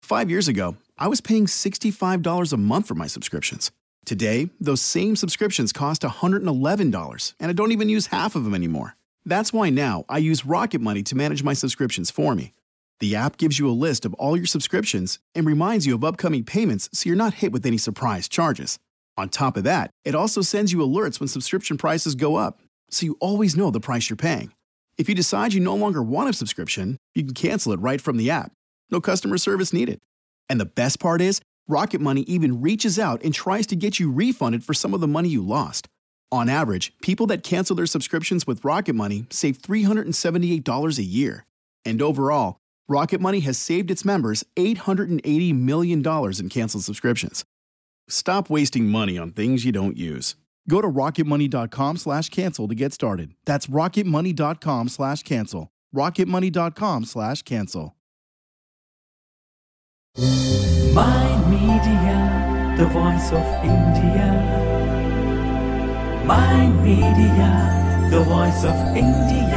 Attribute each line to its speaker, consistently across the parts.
Speaker 1: Five years ago, I was paying $65 a month for my subscriptions. Today, those same subscriptions cost $111, and I don't even use half of them anymore. That's why now I use Rocket Money to manage my subscriptions for me. The app gives you a list of all your subscriptions and reminds you of upcoming payments so you're not hit with any surprise charges. On top of that, it also sends you alerts when subscription prices go up, so you always know the price you're paying. If you decide you no longer want a subscription, you can cancel it right from the app. No customer service needed. And the best part is, Rocket Money even reaches out and tries to get you refunded for some of the money you lost. On average, people that cancel their subscriptions with Rocket Money save $378 a year. And overall, Rocket Money has saved its members $880 million in canceled subscriptions. Stop wasting money on things you don't use. Go to rocketmoney.com slash cancel to get started. That's rocketmoney.com slash cancel. rocketmoney.com slash cancel.
Speaker 2: My Media, the voice of India. My Media, the voice of India.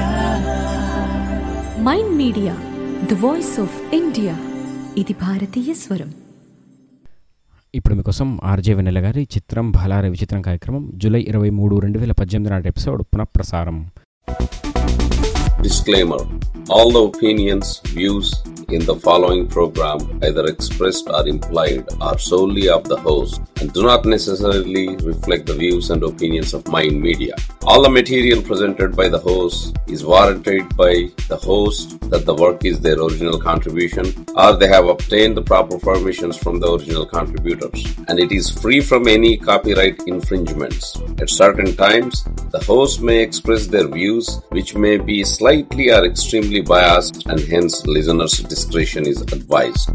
Speaker 3: Mind media the voice of India ఇది భారతీయ స్వరం
Speaker 4: ఇప్పుడు మీకోసం RJ వెన్నెల గారి చిత్రం భలారే విచిత్రం కార్యక్రమం July ఇరవై మూడు రెండు వేల పద్దెనిమిది నాటి ఎపిసోడ్ పునఃప్రసారం
Speaker 5: Disclaimer All the opinions, views in the following program, either expressed or implied, are solely of the host and do not necessarily reflect the views and opinions of Mind Media. All the material presented by the host is warranted by the host that the work is their original contribution or they have obtained the proper permissions from the original contributors and it is free from any copyright infringements. At certain times, the host may express their views which may be slightly or extremely biased and hence listeners' discretion is advised.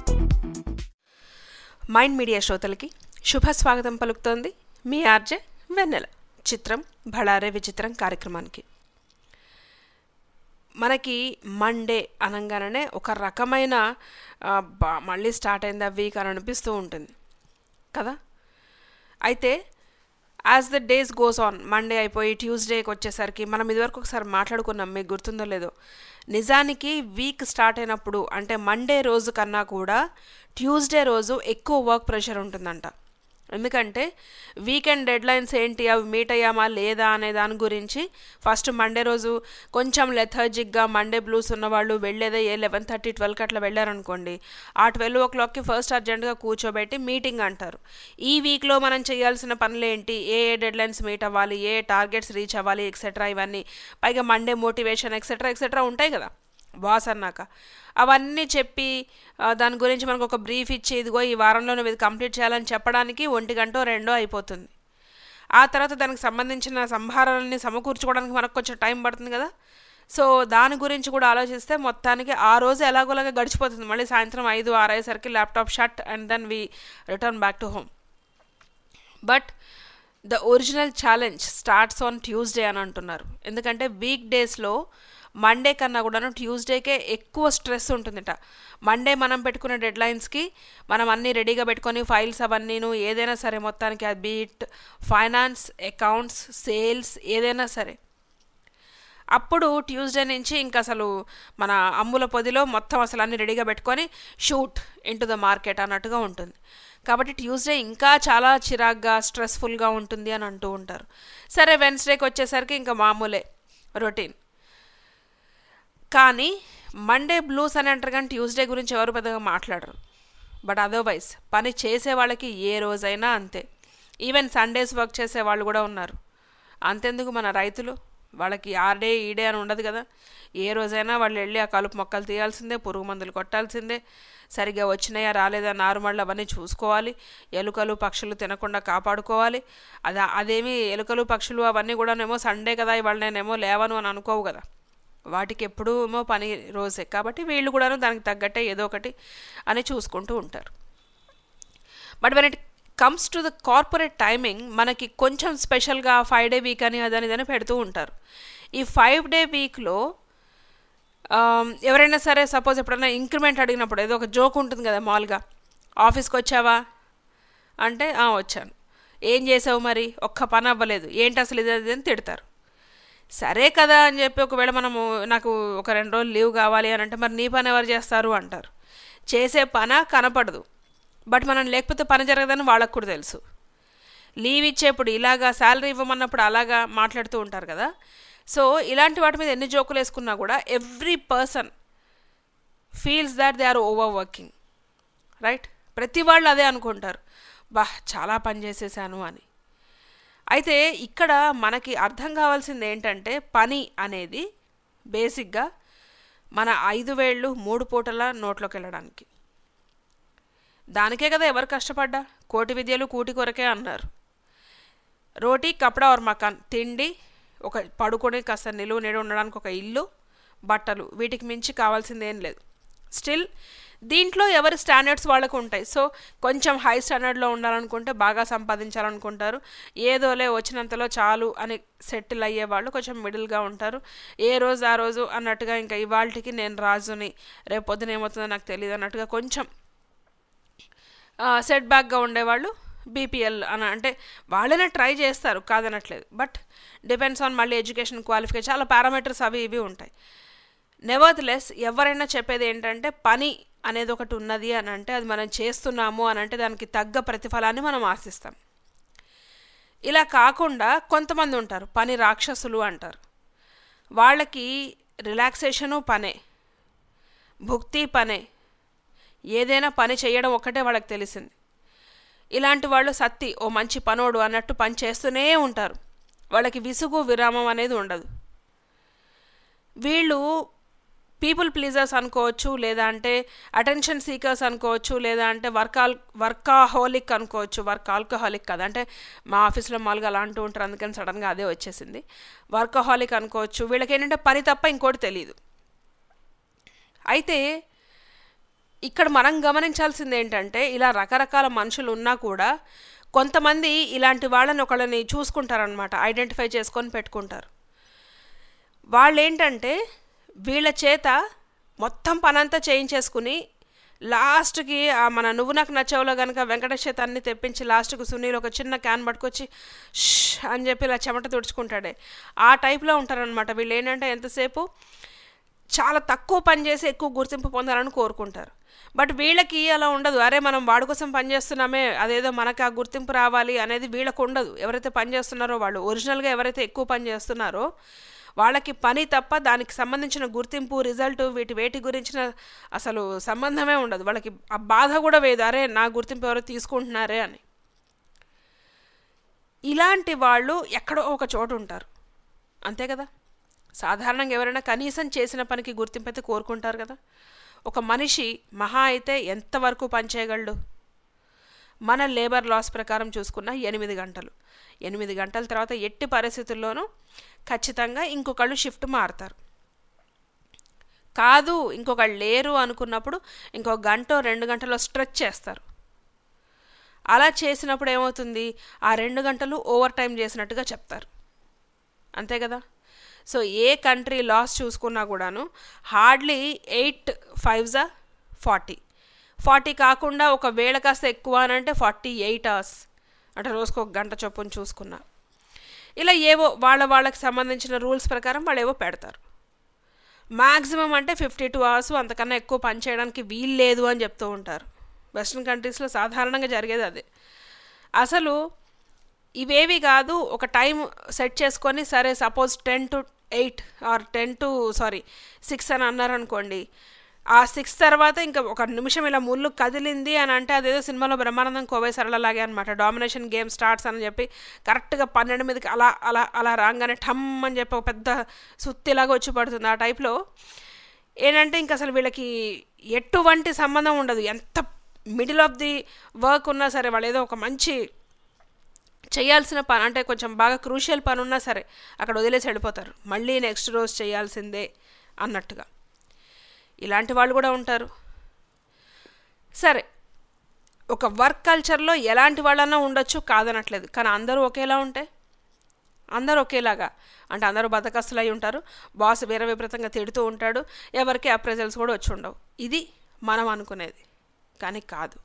Speaker 6: Mind media శ్రోతలకి శుభ స్వాగతం పలుకుతోంది మీ RJ వెన్నెల చిత్రం భళారే విచిత్రం కార్యక్రమానికి మనకి Monday అనగానే ఒక రకమైన ఆ, బా మళ్ళీ స్టార్ట్ అయింది ఆ వీక్ అని అనిపిస్తూ ఉంటుంది కదా అయితే as the days goes on Monday అయిపోయి ట్యూస్డేకి వచ్చేసరికి మనం ఇదివరకు ఒకసారి మాట్లాడుకున్నాం మీకు గుర్తుందో లేదో నిజానికి వీక్ స్టార్ట్ అయినప్పుడు అంటే మండే రోజు కన్నా కూడా ట్యూస్డే రోజు ఎక్కువ వర్క్ ప్రెషర్ ఉంటుందంట ఎందుకంటే వీకెండ్ డెడ్ లైన్స్ ఏంటి అవి మీట్ అయ్యామా లేదా అనే దాని గురించి ఫస్ట్ మండే రోజు కొంచెం లెథర్జిక్గా మండే బ్లూస్ ఉన్నవాళ్ళు వెళ్ళేదే ఏ లెవెన్ థర్టీ ట్వెల్వ్కి అట్లా వెళ్ళారనుకోండి ఆ ట్వెల్వ్ ఓ క్లాక్కి ఫస్ట్ అర్జెంట్గా కూర్చోబెట్టి మీటింగ్ అంటారు ఈ వీక్లో మనం చేయాల్సిన పనులు ఏంటి ఏ ఏ డెడ్ లైన్స్ మీట్ అవ్వాలి ఏ టార్గెట్స్ రీచ్ అవ్వాలి ఎక్సెట్రా ఇవన్నీ పైగా మండే మోటివేషన్ ఎక్సెట్రా ఎక్సెట్రా ఉంటాయి కదా బాస్ అన్నాక అవన్నీ చెప్పి ఆ, దాని గురించి మనకు ఒక బ్రీఫ్ ఇచ్చి ఇదిగో ఈ వారంలో నువ్వు ఇది కంప్లీట్ చేయాలని చెప్పడానికి ఒంటి గంట రెండో అయిపోతుంది ఆ తర్వాత దానికి సంబంధించిన సంభారాలని సమకూర్చుకోవడానికి మనకు కొంచెం టైం పడుతుంది కదా సో దాని గురించి కూడా ఆలోచిస్తే మొత్తానికి ఆ రోజు ఎలాగోలాగా గడిచిపోతుంది మళ్ళీ సాయంత్రం ఐదు ఆరు అయ్యేసరికి laptop shut and then we return back to home but the original challenge starts on Tuesday అని అంటున్నారు ఎందుకంటే వీక్ డేస్లో మండే కన్నా కూడాను ట్యూస్డేకే ఎక్కువ స్ట్రెస్ ఉంటుందట మండే మనం పెట్టుకునే డెడ్ లైన్స్కి మనం అన్నీ రెడీగా పెట్టుకొని ఫైల్స్ అవన్నీను ఏదైనా సరే మొత్తానికి అది బీట్ ఫైనాన్స్ అకౌంట్స్ సేల్స్ ఏదైనా సరే అప్పుడు ట్యూస్డే నుంచి ఇంకా అసలు మన అమ్ముల పొదిలో మొత్తం అసలు అన్ని రెడీగా పెట్టుకొని షూట్ ఇంటు ద మార్కెట్ అన్నట్టుగా ఉంటుంది కాబట్టి ట్యూస్డే ఇంకా చాలా చిరాగ్గా స్ట్రెస్ఫుల్గా ఉంటుంది అని అంటూ ఉంటారు సరే వెన్స్డేకి వచ్చేసరికి ఇంకా మామూలే రొటీన్ కానీ మండే బ్లూస్ అని అంటారు కానీ ట్యూస్డే గురించి ఎవరు పెద్దగా మాట్లాడరు బట్ అదర్వైజ్ పని చేసే వాళ్ళకి ఏ రోజైనా అంతే ఈవెన్ సండేస్ వర్క్ చేసే వాళ్ళు కూడా ఉన్నారు అంతెందుకు మన రైతులు వాళ్ళకి ఆ డే ఈ డే అని ఉండదు కదా ఏ రోజైనా వాళ్ళు వెళ్ళి ఆ కలుపు మొక్కలు తీయాల్సిందే పురుగు మందులు కొట్టాల్సిందే సరిగ్గా వచ్చినాయా రాలేదా నారుమళ్ళు అవన్నీ చూసుకోవాలి ఎలుకలు పక్షులు తినకుండా కాపాడుకోవాలి అది అదేమి ఎలుకలు పక్షులు అవన్నీ కూడానేమో సండే కదా ఇవాళ నేనేమో లేవను అని అనుకోవు కదా వాటికి ఎప్పుడూ ఏమో పని రోజే కాబట్టి వీళ్ళు కూడాను దానికి తగ్గట్టే ఏదో ఒకటి అని చూసుకుంటూ ఉంటారు but when it comes to the corporate timing మనకి కొంచెం స్పెషల్గా ఫైవ్ డే వీక్ అని అదని ఇదని పెడుతూ ఉంటారు ఈ ఫైవ్ డే వీక్లో ఎవరైనా సరే సపోజ్ ఎప్పుడైనా ఇంక్రిమెంట్ అడిగినప్పుడు ఏదో ఒక జోక్ ఉంటుంది కదా మామూలుగా ఆఫీస్కి వచ్చావా అంటే "ఆ, వచ్చాను ఏం చేసావు మరి ఒక్క పని అవ్వలేదు ఏంటి అసలు ఇది అది అని తిడతారు సరే కదా అని చెప్పి ఒకవేళ మనము నాకు ఒక రెండు రోజులు లీవ్ కావాలి అని అంటే మరి నీ పని ఎవరు చేస్తారు అంటారు చేసే పన కనపడదు బట్ మనం లేకపోతే పని జరగదని వాళ్ళకు కూడా తెలుసు లీవ్ ఇచ్చేప్పుడు ఇలాగా శాలరీ ఇవ్వమన్నప్పుడు అలాగా మాట్లాడుతూ ఉంటారు కదా సో ఇలాంటి వాటి మీద ఎన్ని జోకులు వేసుకున్నా కూడా every person feels that they are overworking right ప్రతి వాళ్ళు అదే అనుకుంటారు బా చాలా పని చేసేసాను అని అయితే ఇక్కడ మనకి అర్థం కావాల్సింది ఏంటంటే పని అనేది బేసిక్గా మన ఐదు వేళ్ళు మూడు పూటల నోట్లోకి వెళ్ళడానికి దానికే కదా ఎవరు కష్టపడ్డా కోటి విద్యలు కూటి కొరకే అన్నారు రోటీ కపడా और మకాన్ తిండి ఒక పడుకొని కాస్త నిలువ నీడ ఉండడానికి ఒక ఇల్లు బట్టలు వీటికి మించి కావాల్సింది ఏం లేదు స్టిల్ దీంట్లో ఎవరి స్టాండర్డ్స్ వాళ్ళకు ఉంటాయి సో కొంచెం హై స్టాండర్డ్లో ఉండాలనుకుంటే బాగా సంపాదించాలనుకుంటారు ఏదోలే వచ్చినంతలో చాలు అని సెటిల్ అయ్యే వాళ్ళు కొంచెం మిడిల్గా ఉంటారు ఏ రోజు ఆ రోజు అన్నట్టుగా ఇంకా ఇవాళకి నేను రాజుని రేపు పొద్దున ఏమవుతుందో నాకు తెలియదు అన్నట్టుగా కొంచెం సెట్ బ్యాక్గా ఉండేవాళ్ళు బీపీఎల్ అని అంటే వాళ్ళనే ట్రై చేస్తారు కాదనట్లేదు బట్ డిపెండ్స్ ఆన్ మళ్ళీ ఎడ్యుకేషన్ క్వాలిఫికేషన్ చాలా పారామీటర్స్ అవి ఇవి ఉంటాయి నెవర్త్ లెస్ ఎవరైనా చెప్పేది ఏంటంటే పని అనేది ఒకటి ఉన్నది అని అంటే అది మనం చేస్తున్నాము అని అంటే దానికి తగ్గ ప్రతిఫలాన్ని మనం ఆశిస్తాం ఇలా కాకుండా కొంతమంది ఉంటారు పని రాక్షసులు అంటారు వాళ్ళకి రిలాక్సేషను పనే భుక్తి పనే ఏదైనా పని చేయడం ఒక్కటే వాళ్ళకి తెలిసింది ఇలాంటి వాళ్ళు సత్తి ఓ మంచి పనోడు అన్నట్టు పని చేస్తూనే ఉంటారు వాళ్ళకి విసుగు విరామం అనేది ఉండదు వీళ్ళు పీపుల్ ప్లీజర్స్ అనుకోవచ్చు లేదా అంటే అటెన్షన్ సీకర్స్ అనుకోవచ్చు లేదా అంటే వర్కాల్ వర్కాహోలిక్ అనుకోవచ్చు వర్క్ ఆల్కహాలిక్ కదా అంటే మా ఆఫీస్లో మామూలుగా అలా అంటూ ఉంటారు అందుకని సడన్గా అదే వచ్చేసింది వర్కహాలిక్ అనుకోవచ్చు వీళ్ళకి ఏంటంటే పని తప్ప ఇంకోటి తెలియదు అయితే ఇక్కడ మనం గమనించాల్సింది ఏంటంటే ఇలా రకరకాల మనుషులు ఉన్నా కూడా కొంతమంది ఇలాంటి వాళ్ళని ఒకళ్ళని చూసుకుంటారనమాట ఐడెంటిఫై చేసుకొని పెట్టుకుంటారు వాళ్ళు ఏంటంటే వీళ్ళ చేత మొత్తం పనంతా చేయించేసుకుని లాస్ట్కి ఆ మన నువ్వు నాకు నచ్చవులో కనుక వెంకటేష్ చేత అన్ని తెప్పించి లాస్ట్కి సునీల్ ఒక చిన్న క్యాన్ పట్టుకొచ్చి ష్ అని చెప్పి ఇలా చెమట తుడుచుకుంటాడే ఆ టైప్లో ఉంటారనమాట వీళ్ళు ఏంటంటే ఎంతసేపు చాలా తక్కువ పని చేసి ఎక్కువ గుర్తింపు పొందాలని కోరుకుంటారు బట్ వీళ్ళకి అలా ఉండదు అరే మనం వాడి కోసం పని చేస్తున్నామే అదేదో మనకి ఆ గుర్తింపు రావాలి అనేది వీళ్ళకు ఉండదు ఎవరైతే పని చేస్తున్నారో వాళ్ళు ఒరిజినల్గా ఎవరైతే ఎక్కువ పని చేస్తున్నారో వాళ్ళకి పని తప్ప దానికి సంబంధించిన గుర్తింపు రిజల్ట్ వీటి వేటి గురించిన అసలు సంబంధమే ఉండదు వాళ్ళకి ఆ బాధ కూడా వేదు అరే నా గుర్తింపు ఎవరో తీసుకుంటున్నారే అని ఇలాంటి వాళ్ళు ఎక్కడో ఒక చోటు ఉంటారు అంతే కదా సాధారణంగా ఎవరైనా కనీసం చేసిన పనికి గుర్తింపు అయితే కోరుకుంటారు కదా ఒక మనిషి మహా అయితే ఎంతవరకు పనిచేయగలడు మన లేబర్ లాస్ ప్రకారం చూసుకున్న ఎనిమిది గంటలు ఎనిమిది గంటల తర్వాత ఎట్టి పరిస్థితుల్లోనూ ఖచ్చితంగా ఇంకొకళ్ళు షిఫ్ట్ మారుతారు కాదు ఇంకొకళ్ళు లేరు అనుకున్నప్పుడు ఇంకో గంట రెండు గంటలో స్ట్రెచ్ చేస్తారు అలా చేసినప్పుడు ఏమవుతుంది ఆ రెండు గంటలు ఓవర్ టైం చేసినట్టుగా చెప్తారు అంతే కదా సో ఏ కంట్రీ లాస్ చూసుకున్నా కూడాను హార్డ్లీ ఎయిట్ ఫైవ్జా ఫార్టీ ఫార్టీ కాకుండా ఒక వేళ కాస్త ఎక్కువ అని అంటే ఫార్టీ ఎయిట్ అవర్స్ అంటే రోజుకు ఒక గంట చొప్పున చూసుకున్నా ఇలా ఏవో వాళ్ళ వాళ్ళకి సంబంధించిన రూల్స్ ప్రకారం వాళ్ళు ఏవో పెడతారు మ్యాక్సిమం అంటే ఫిఫ్టీ టూ అవర్స్ అంతకన్నా ఎక్కువ పని చేయడానికి వీలు లేదు అని చెప్తూ ఉంటారు వెస్ట్రన్ కంట్రీస్లో సాధారణంగా జరిగేది అదే అసలు ఇవేవి కాదు ఒక టైం సెట్ చేసుకొని సరే suppose ten to eight or ten to sorry six అని అన్నారనుకోండి ఆ సిక్స్ తర్వాత ఇంకా ఒక నిమిషం ఇలా ముళ్ళు కదిలింది అని అంటే అదేదో సినిమాలో బ్రహ్మానందం కోవై సరళలాగే అనమాట డామినేషన్ గేమ్ స్టార్ట్స్ అని చెప్పి కరెక్ట్గా పన్నెండు మీదకి అలా అలా అలా రాగానే ఠమ్ అని చెప్పి ఒక పెద్ద సుత్తిలాగా వచ్చి పడుతుంది ఆ టైప్లో ఏంటంటే ఇంక అసలు వీళ్ళకి ఎటువంటి సంబంధం ఉండదు ఎంత మిడిల్ ఆఫ్ ది వర్క్ ఉన్నా సరే వాళ్ళు ఏదో ఒక మంచి చేయాల్సిన పని అంటే కొంచెం బాగా క్రూషియల్ పని ఉన్నా సరే అక్కడ వదిలేసి వెళ్ళిపోతారు మళ్ళీ నెక్స్ట్ రోజు చేయాల్సిందే అన్నట్టుగా ఇలాంటి వాళ్ళు కూడా ఉంటారు సరే ఒక వర్క్ కల్చర్లో ఎలాంటి వాళ్ళన్నా ఉండొచ్చు కాదనట్లేదు కానీ అందరూ ఒకేలా ఉంటే అందరూ ఒకేలాగా అంటే అందరూ బతకస్తులు అయి ఉంటారు బాస్ వేరే విపరీతంగా తిడుతూ ఉంటాడు ఎవరికి అప్రైజల్స్ కూడా వచ్చి ఉండవు ఇది మనం అనుకునేది కానీ కాదు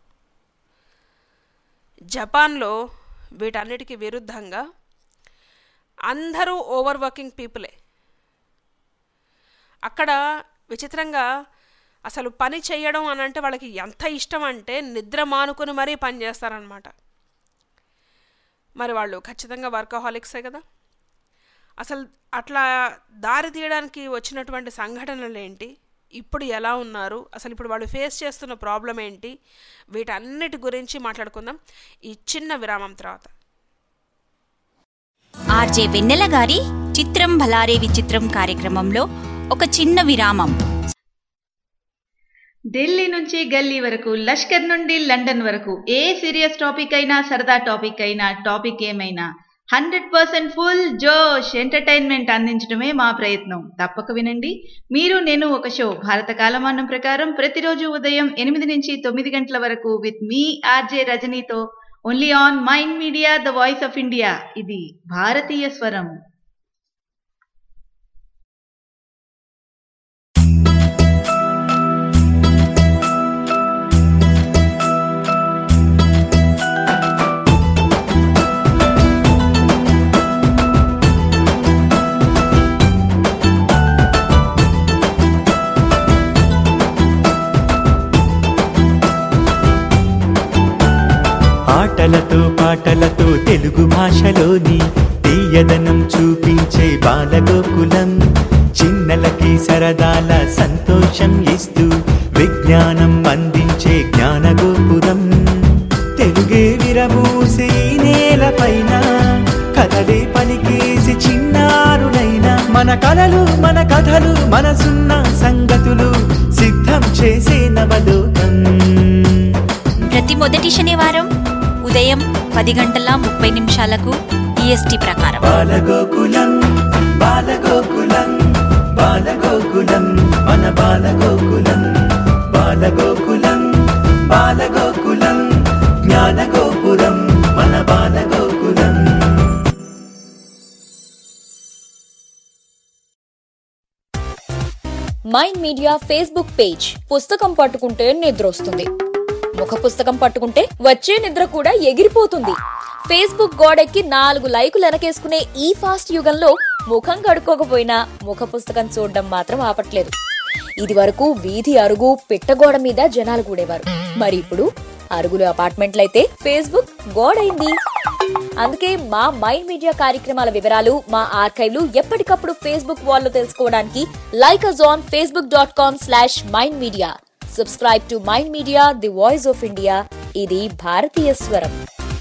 Speaker 6: జపాన్లో వీటన్నిటికీ విరుద్ధంగా అందరూ ఓవర్ వర్కింగ్ పీపులే అక్కడ విచిత్రంగా అసలు పని చేయడం అని అంటే వాళ్ళకి ఎంత ఇష్టం అంటే నిద్ర మానుకొని మరీ పని చేస్తారనమాట మరి వాళ్ళు ఖచ్చితంగా వర్కహాలిక్సే కదా అసలు అట్లా దారి తీయడానికి వచ్చినటువంటి సంఘటనలు ఏంటి ఇప్పుడు ఎలా ఉన్నారు అసలు ఇప్పుడు వాళ్ళు ఫేస్ చేస్తున్న ప్రాబ్లం ఏంటి వీటన్నిటి గురించి మాట్లాడుకుందాం ఈ చిన్న విరామం తర్వాత
Speaker 7: ఆర్జే వెన్నెల గారి చిత్రం భలారే విచిత్రం కార్యక్రమంలో ఒక చిన్న విరామం
Speaker 8: ఢిల్లీ నుంచి గల్లీ వరకు లష్కర్ నుండి లండన్ వరకు ఏ సీరియస్ టాపిక్ అయినా సరదా టాపిక్ అయినా టాపిక్ ఏమైనా హండ్రెడ్ పర్సెంట్ ఫుల్ జోష్ ఎంటర్టైన్మెంట్ అందించడమే మా ప్రయత్నం తప్పక వినండి మీరు నేను ఒక షో భారత కాలమానం ప్రకారం ప్రతిరోజు ఉదయం ఎనిమిది నుంచి తొమ్మిది గంటల వరకు విత్ మీ ఆర్జే రజనీతో only on Mind media the voice of India ఇది భారతీయ స్వరం
Speaker 2: ఆటలతో పాటలతో తెలుగు భాషలోని తీయదనం చూపించే బాలగోకులం చిన్నలకి సరదాల సంతోషం ఇస్తూ విజ్ఞానం అందించే జ్ఞానగోపురం తెలుగే విరమూసి ఈ నేలపైన కథలే పలికేసి చిన్నారులైన మన కలలు మన కథలు మనసున్న సంగతులు సిద్ధం చేసే నవలోకం
Speaker 7: ప్రతి మొదటి శనివారం ఉదయం పది గంటల ముప్పై నిమిషాలకు ఈఎస్టీ ప్రకారం
Speaker 2: బాలగోకులం బాలగోకులం బాలగోకులం మన బాలగోకులం బాలగోకులం బాలగోకులం జ్ఞానగోపురం మన Balagokulam
Speaker 9: Mind Media Facebook page పుస్తకం పట్టుకుంటే నిద్ర వస్తుంది ముఖ పుస్తకం పట్టుకుంటే వచ్చే నిద్ర కూడా ఎగిరిపోతుంది ఫేస్బుక్ గోడెక్కి నాలుగు లైకులు వెనకేసుకునే ఈ ఫాస్ట్ యుగంలో ముఖం కడుక్కోకపోయినా ముఖ పుస్తకం చూడడం మాత్రం ఆపట్లేదు ఇది వరకు వీధి అరుగు పిట్టగోడ మీద జనాలు కూడేవారు మరి ఇప్పుడు అరుగులు అపార్ట్మెంట్లయితే ఫేస్బుక్ గోడైంది అందుకే మా మైండ్ మీడియా కార్యక్రమాల వివరాలు మా ఆర్కైవ్లు ఎప్పటికప్పుడు ఫేస్బుక్ వాల్లో తెలుసుకోవడానికి like us on Facebook dot com slash Mind Media subscribe to Mind Media the voice of India ఇది భారతీయ స్వరం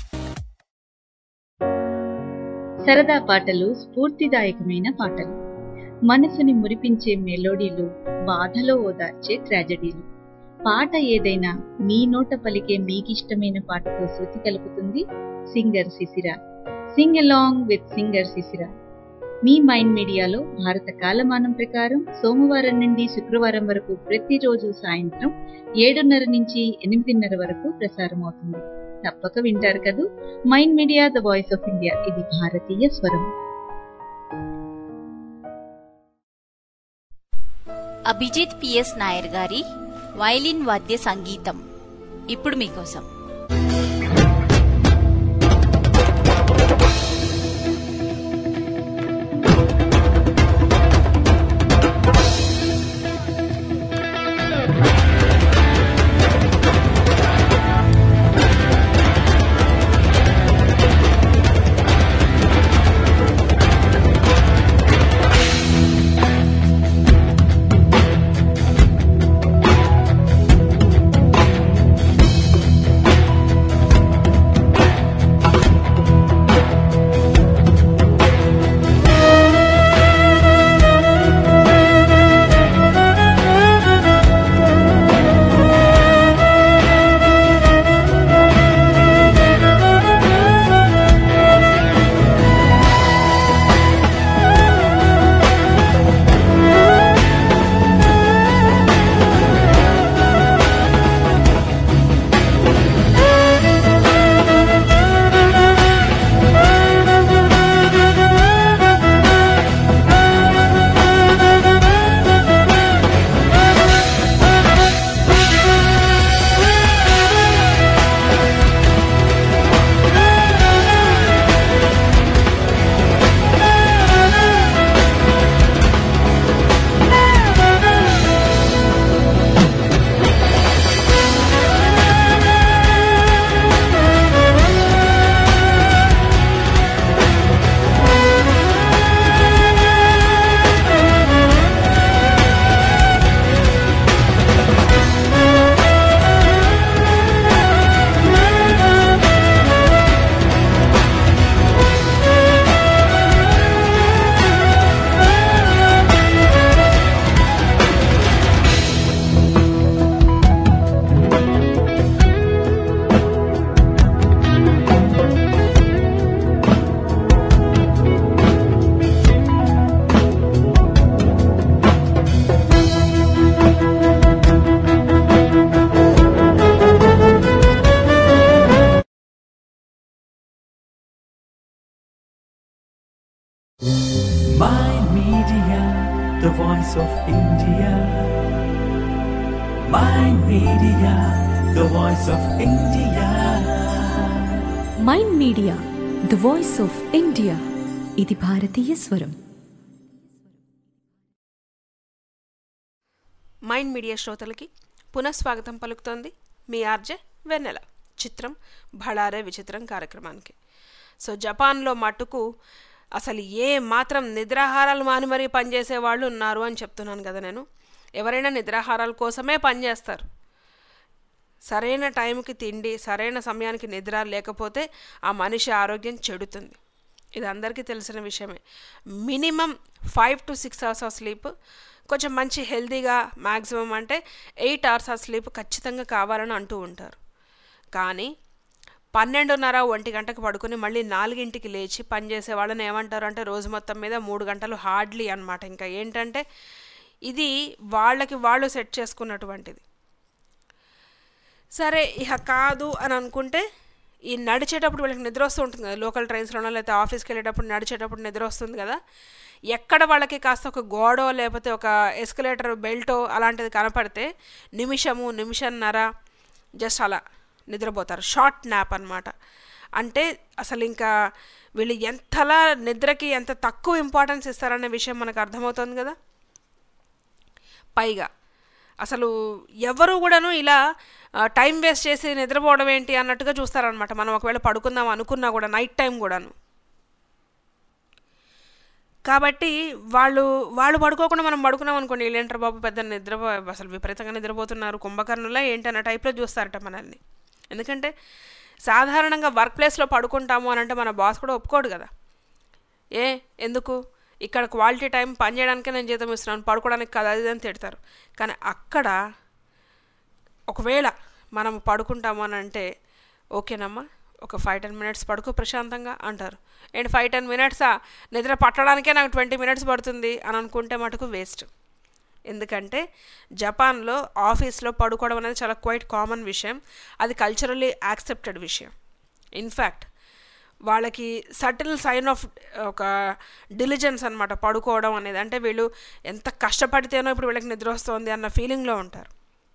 Speaker 8: సరదా పాటలు స్ఫూర్తిదాయకమైన పాటలు మనసుని మురిపించే మెలోడీలు బాధలో ఓదార్చే ట్రాజడీలు పాట ఏదైనా మీ నోట పలికే మీకిష్టమైన పాటతో శృతి కలుపుతుంది సింగర్ శిశిర సింగ్ అలాంగ్ విత్ సింగర్ శిశిర మీ మైండ్ మీడియాలో భారత కాలమానం ప్రకారం సోమవారం నుండి శుక్రవారం వరకు ప్రతిరోజు సాయంత్రం ఏడున్నర నుంచి ఎనిమిదిన్నర వరకు ప్రసారం అవుతుంది తప్పక వింటారు కదూ Mind media the voice of India ఇది భారతీయ స్వరం
Speaker 7: అభిజిత్ పిఎస్ నాయర్ గారి వైలిన్ వాద్య సంగీతం ఇప్పుడు మీకోసం
Speaker 2: ఆ the voice of India. Mind Media, the voice of India.
Speaker 3: Mind media the voice of India ఇది భారతీయ స్వరం
Speaker 6: మైండ్ మీడియా శ్రోతలకి పునఃస్వాగతం పలుకుతోంది మీ ఆర్జే వెన్నెల చిత్రం భళారే విచిత్రం కార్యక్రమానికి సో జపాన్లో మటుకు అసలు ఏ మాత్రం నిద్రాహారాలు మాని మరీ పనిచేసే వాళ్ళు ఉన్నారు అని చెప్తున్నాను కదా నేను ఎవరైనా నిద్రాహారాల కోసమే పనిచేస్తారు సరైన టైంకి తిండి సరైన సమయానికి నిద్ర లేకపోతే ఆ మనిషి ఆరోగ్యం చెడుతుంది ఇది అందరికీ తెలిసిన విషయమే minimum five to six hours of sleep కొంచెం మంచి హెల్తీగా మ్యాక్సిమం అంటే ఎయిట్ అవర్స్ ఆఫ్ స్లీప్ ఖచ్చితంగా కావాలని అంటూ ఉంటారు కానీ పన్నెండున్నర ఒంటి గంటకు పడుకుని మళ్ళీ నాలుగింటికి లేచి పనిచేసే వాళ్ళని ఏమంటారు అంటే రోజు మొత్తం మీద మూడు గంటలు హార్డ్లీ అనమాట ఇంకా ఏంటంటే ఇది వాళ్ళకి వాళ్ళు సెట్ చేసుకున్నటువంటిది సరే ఇక కాదు అని అనుకుంటే ఈ నడిచేటప్పుడు వీళ్ళకి నిద్ర వస్తూ ఉంటుంది కదా లోకల్ ట్రైన్స్లోనో లేకపోతే ఆఫీస్కి వెళ్ళేటప్పుడు నడిచేటప్పుడు నిద్ర వస్తుంది కదా ఎక్కడ వాళ్ళకి కాస్త ఒక గోడో లేకపోతే ఒక ఎస్కలేటర్ బెల్టో అలాంటిది కనపడితే నిమిషము నిమిషన్నర జస్ట్ అలా నిద్రపోతారు షార్ట్ న్యాప్ అనమాట అంటే అసలు ఇంకా వీళ్ళు ఎంతలా నిద్రకి ఎంత తక్కువ ఇంపార్టెన్స్ ఇస్తారనే విషయం మనకు అర్థమవుతుంది కదా పైగా అసలు ఎవరు కూడాను ఇలా టైం వేస్ట్ చేసి నిద్రపోవడం ఏంటి అన్నట్టుగా చూస్తారనమాట మనం ఒకవేళ పడుకుందాం అనుకున్నా కూడా నైట్ టైం కూడాను కాబట్టి వాళ్ళు వాళ్ళు పడుకోకుండా మనం పడుకున్నాం అనుకోండి వీళ్ళేంటారు బాబు పెద్ద నిద్ర అసలు విపరీతంగా నిద్రపోతున్నారు కుంభకర్ణులా ఏంటన్న టైప్లో చూస్తారట మనల్ని ఎందుకంటే సాధారణంగా వర్క్ ప్లేస్లో పడుకుంటాము అని అంటే మన బాస్ కూడా ఒప్పుకోడు కదా ఏ ఎందుకు ఇక్కడ క్వాలిటీ టైం పని చేయడానికే నేను జీతం ఇస్తున్నాను పడుకోవడానికి కదా అది అని తిడతారు కానీ అక్కడ ఒకవేళ మనం పడుకుంటాము అని అంటే ఓకేనమ్మా ఒక ఫైవ్ టెన్ మినిట్స్ పడుకో ప్రశాంతంగా అంటారు అండ్ ఫైవ్ టెన్ మినిట్సా నిద్ర పట్టడానికే నాకు ట్వంటీ మినిట్స్ పడుతుంది అని అనుకుంటే మటుకు వేస్ట్ ఎందుకంటే జపాన్లో ఆఫీస్లో పడుకోవడం అనేది చాలా క్వైట్ కామన్ విషయం అది కల్చరల్లీ యాక్సెప్టెడ్ విషయం ఇన్ఫ్యాక్ట్ వాళ్ళకి సటిల్ సైన్ ఆఫ్ ఒక డిలిజెన్స్ అనమాట పడుకోవడం అనేది అంటే వీళ్ళు ఎంత కష్టపడితేనో ఇప్పుడు వీళ్ళకి నిద్ర వస్తుంది అన్న ఫీలింగ్లో ఉంటారు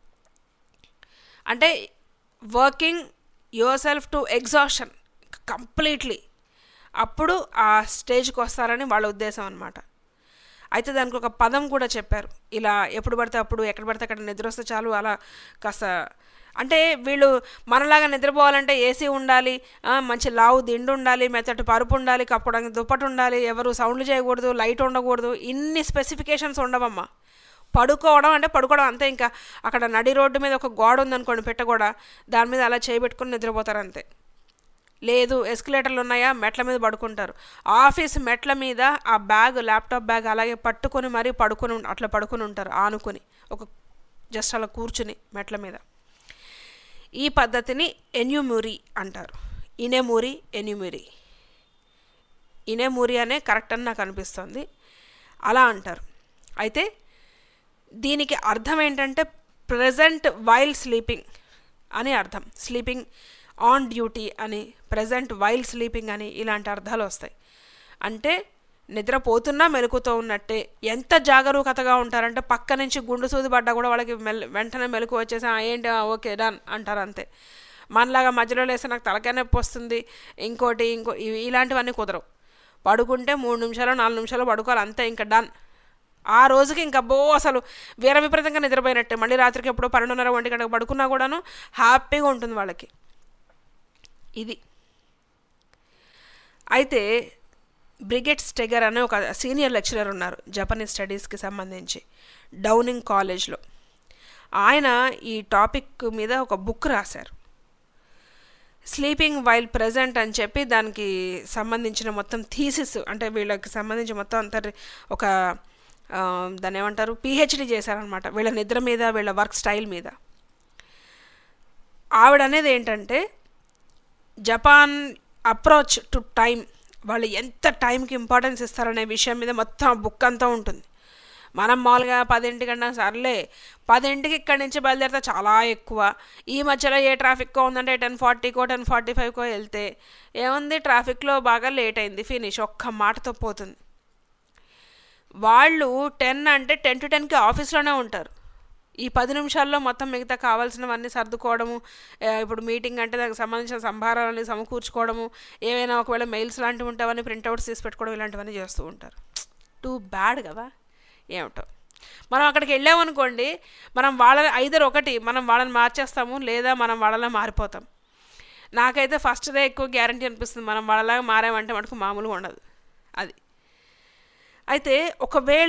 Speaker 6: అంటే working yourself to exhaustion completely అప్పుడు ఆ స్టేజ్కి వస్తారని వాళ్ళ ఉద్దేశం అనమాట అయితే దానికి ఒక పదం కూడా చెప్పారు ఇలా ఎప్పుడు పడితే అప్పుడు ఎక్కడ పడితే అక్కడ నిద్ర వస్తే చాలు అలా కాస్త అంటే వీళ్ళు మనలాగా నిద్రపోవాలంటే ఏసీ ఉండాలి మంచి లావు దిండు ఉండాలి మెత్తటి పరుపు ఉండాలి కప్పడానికి దుప్పటి ఉండాలి ఎవరు సౌండ్లు చేయకూడదు లైట్ ఉండకూడదు ఇన్ని స్పెసిఫికేషన్స్ ఉండవమ్మా పడుకోవడం అంటే పడుకోవడం అంతే ఇంకా అక్కడ నడి రోడ్డు మీద ఒక గోడ ఉందనుకోండి పెట్టగోడ దాని మీద అలా చేయబెట్టుకుని నిద్రపోతారు అంతే లేదు ఎస్కలేటర్లు ఉన్నాయా మెట్ల మీద పడుకుంటారు ఆఫీస్ మెట్ల మీద ఆ బ్యాగ్ ల్యాప్టాప్ బ్యాగ్ అలాగే పట్టుకొని మరీ పడుకొని అట్లా పడుకొని ఉంటారు ఆనుకొని ఒక జస్ట్ అలా కూర్చుని మెట్ల మీద ఈ పద్ధతిని ఎన్యుమురి అంటారు ఇనేమురి ఎన్యుమురి ఇనేమురి అనే కరెక్ట్ అని నాకు అనిపిస్తుంది అలా అంటారు అయితే దీనికి అర్థం ఏంటంటే ప్రజెంట్ వైల్ స్లీపింగ్ అని అర్థం స్లీపింగ్ ఆన్ డ్యూటీ అని ప్రజెంట్ వైల్ స్లీపింగ్ అని ఇలాంటి అర్థాలు వస్తాయి అంటే నిద్రపోతున్నా మెలకుతో ఉన్నట్టే ఎంత జాగరూకతగా ఉంటారంటే పక్క నుంచి గుండు సూది పడ్డా కూడా వాళ్ళకి మెల్ వెంటనే మెలకు వచ్చేసి ఏంటి ఓకే డన్ అంటారు అంతే మనలాగా మధ్యలో లేస్తే నాకు తలకాయ నొప్పి వస్తుంది ఇంకోటి ఇంకో ఇలాంటివన్నీ కుదరవు పడుకుంటే మూడు నిమిషాలు నాలుగు నిమిషాలు పడుకోవాలి అంతే ఇంకా డన్ ఆ రోజుకి ఇంకా బో అసలు వీర విపరీతంగా నిద్రపోయినట్టే మళ్ళీ రాత్రికి ఎప్పుడో పన్నెండున్నర ఒంటి గంటకు పడుకున్నా కూడాను హ్యాపీగా ఉంటుంది వాళ్ళకి ఇది అయితే బ్రిగెట్ స్టెగర్ అనే ఒక సీనియర్ లెక్చరర్ ఉన్నారు జపనీస్ స్టడీస్కి సంబంధించి డౌనింగ్ కాలేజ్లో ఆయన ఈ టాపిక్ మీద ఒక బుక్ రాశారు స్లీపింగ్ వైల్ ప్రజెంట్ అని చెప్పి దానికి సంబంధించిన మొత్తం థీసిస్ అంటే వీళ్ళకి సంబంధించి మొత్తం అంత ఒక దాన్ని ఏమంటారు పిహెచ్డి చేశారనమాట వీళ్ళ నిద్ర మీద వీళ్ళ వర్క్ స్టైల్ మీద ఆవిడ అనేది ఏంటంటే జపాన్ అప్రోచ్ టు టైం వాళ్ళు ఎంత టైంకి ఇంపార్టెన్స్ ఇస్తారనే విషయం మీద మొత్తం బుక్ అంతా ఉంటుంది మనం మామూలుగా పదింటికన్నా సర్లే పదింటికి ఇక్కడి నుంచి బయలుదేరితే చాలా ఎక్కువ ఈ మధ్యలో ఏ ట్రాఫిక్కో ఉందంటే టెన్ ఫార్టీకో టెన్ ఫార్టీ ఫైవ్కో వెళ్తే ఏముంది ట్రాఫిక్లో బాగా లేట్ అయింది ఫినిష్ ఒక్క మాటతో పోతుంది వాళ్ళు టెన్ అంటే టెన్ టు టెన్కి ఆఫీస్లోనే ఉంటారు ఈ పది నిమిషాల్లో మొత్తం మిగతా కావాల్సినవన్నీ సర్దుకోవడము ఆ, ఇప్పుడు మీటింగ్ అంటే దానికి సంబంధించిన సంభారాలని సమకూర్చుకోవడము ఏవైనా ఒకవేళ మెయిల్స్ లాంటివి ఉంటే అవన్నీ ప్రింట్అవుట్స్ తీసి పెట్టుకోవడం ఇలాంటివన్నీ చేస్తూ ఉంటారు టూ బ్యాడ్ కదా ఏమిటో మనం అక్కడికి వెళ్ళామనుకోండి మనం వాళ్ళ ఐదర్ ఒకటి మనం వాళ్ళని మార్చేస్తాము లేదా మనం వాళ్ళలా మారిపోతాం నాకైతే ఫస్ట్ డే ఎక్కువ గ్యారంటీ అనిపిస్తుంది మనం వాళ్ళలాగా మారామంటే మటుకు మామూలుగా ఉండదు అది అయితే ఒకవేళ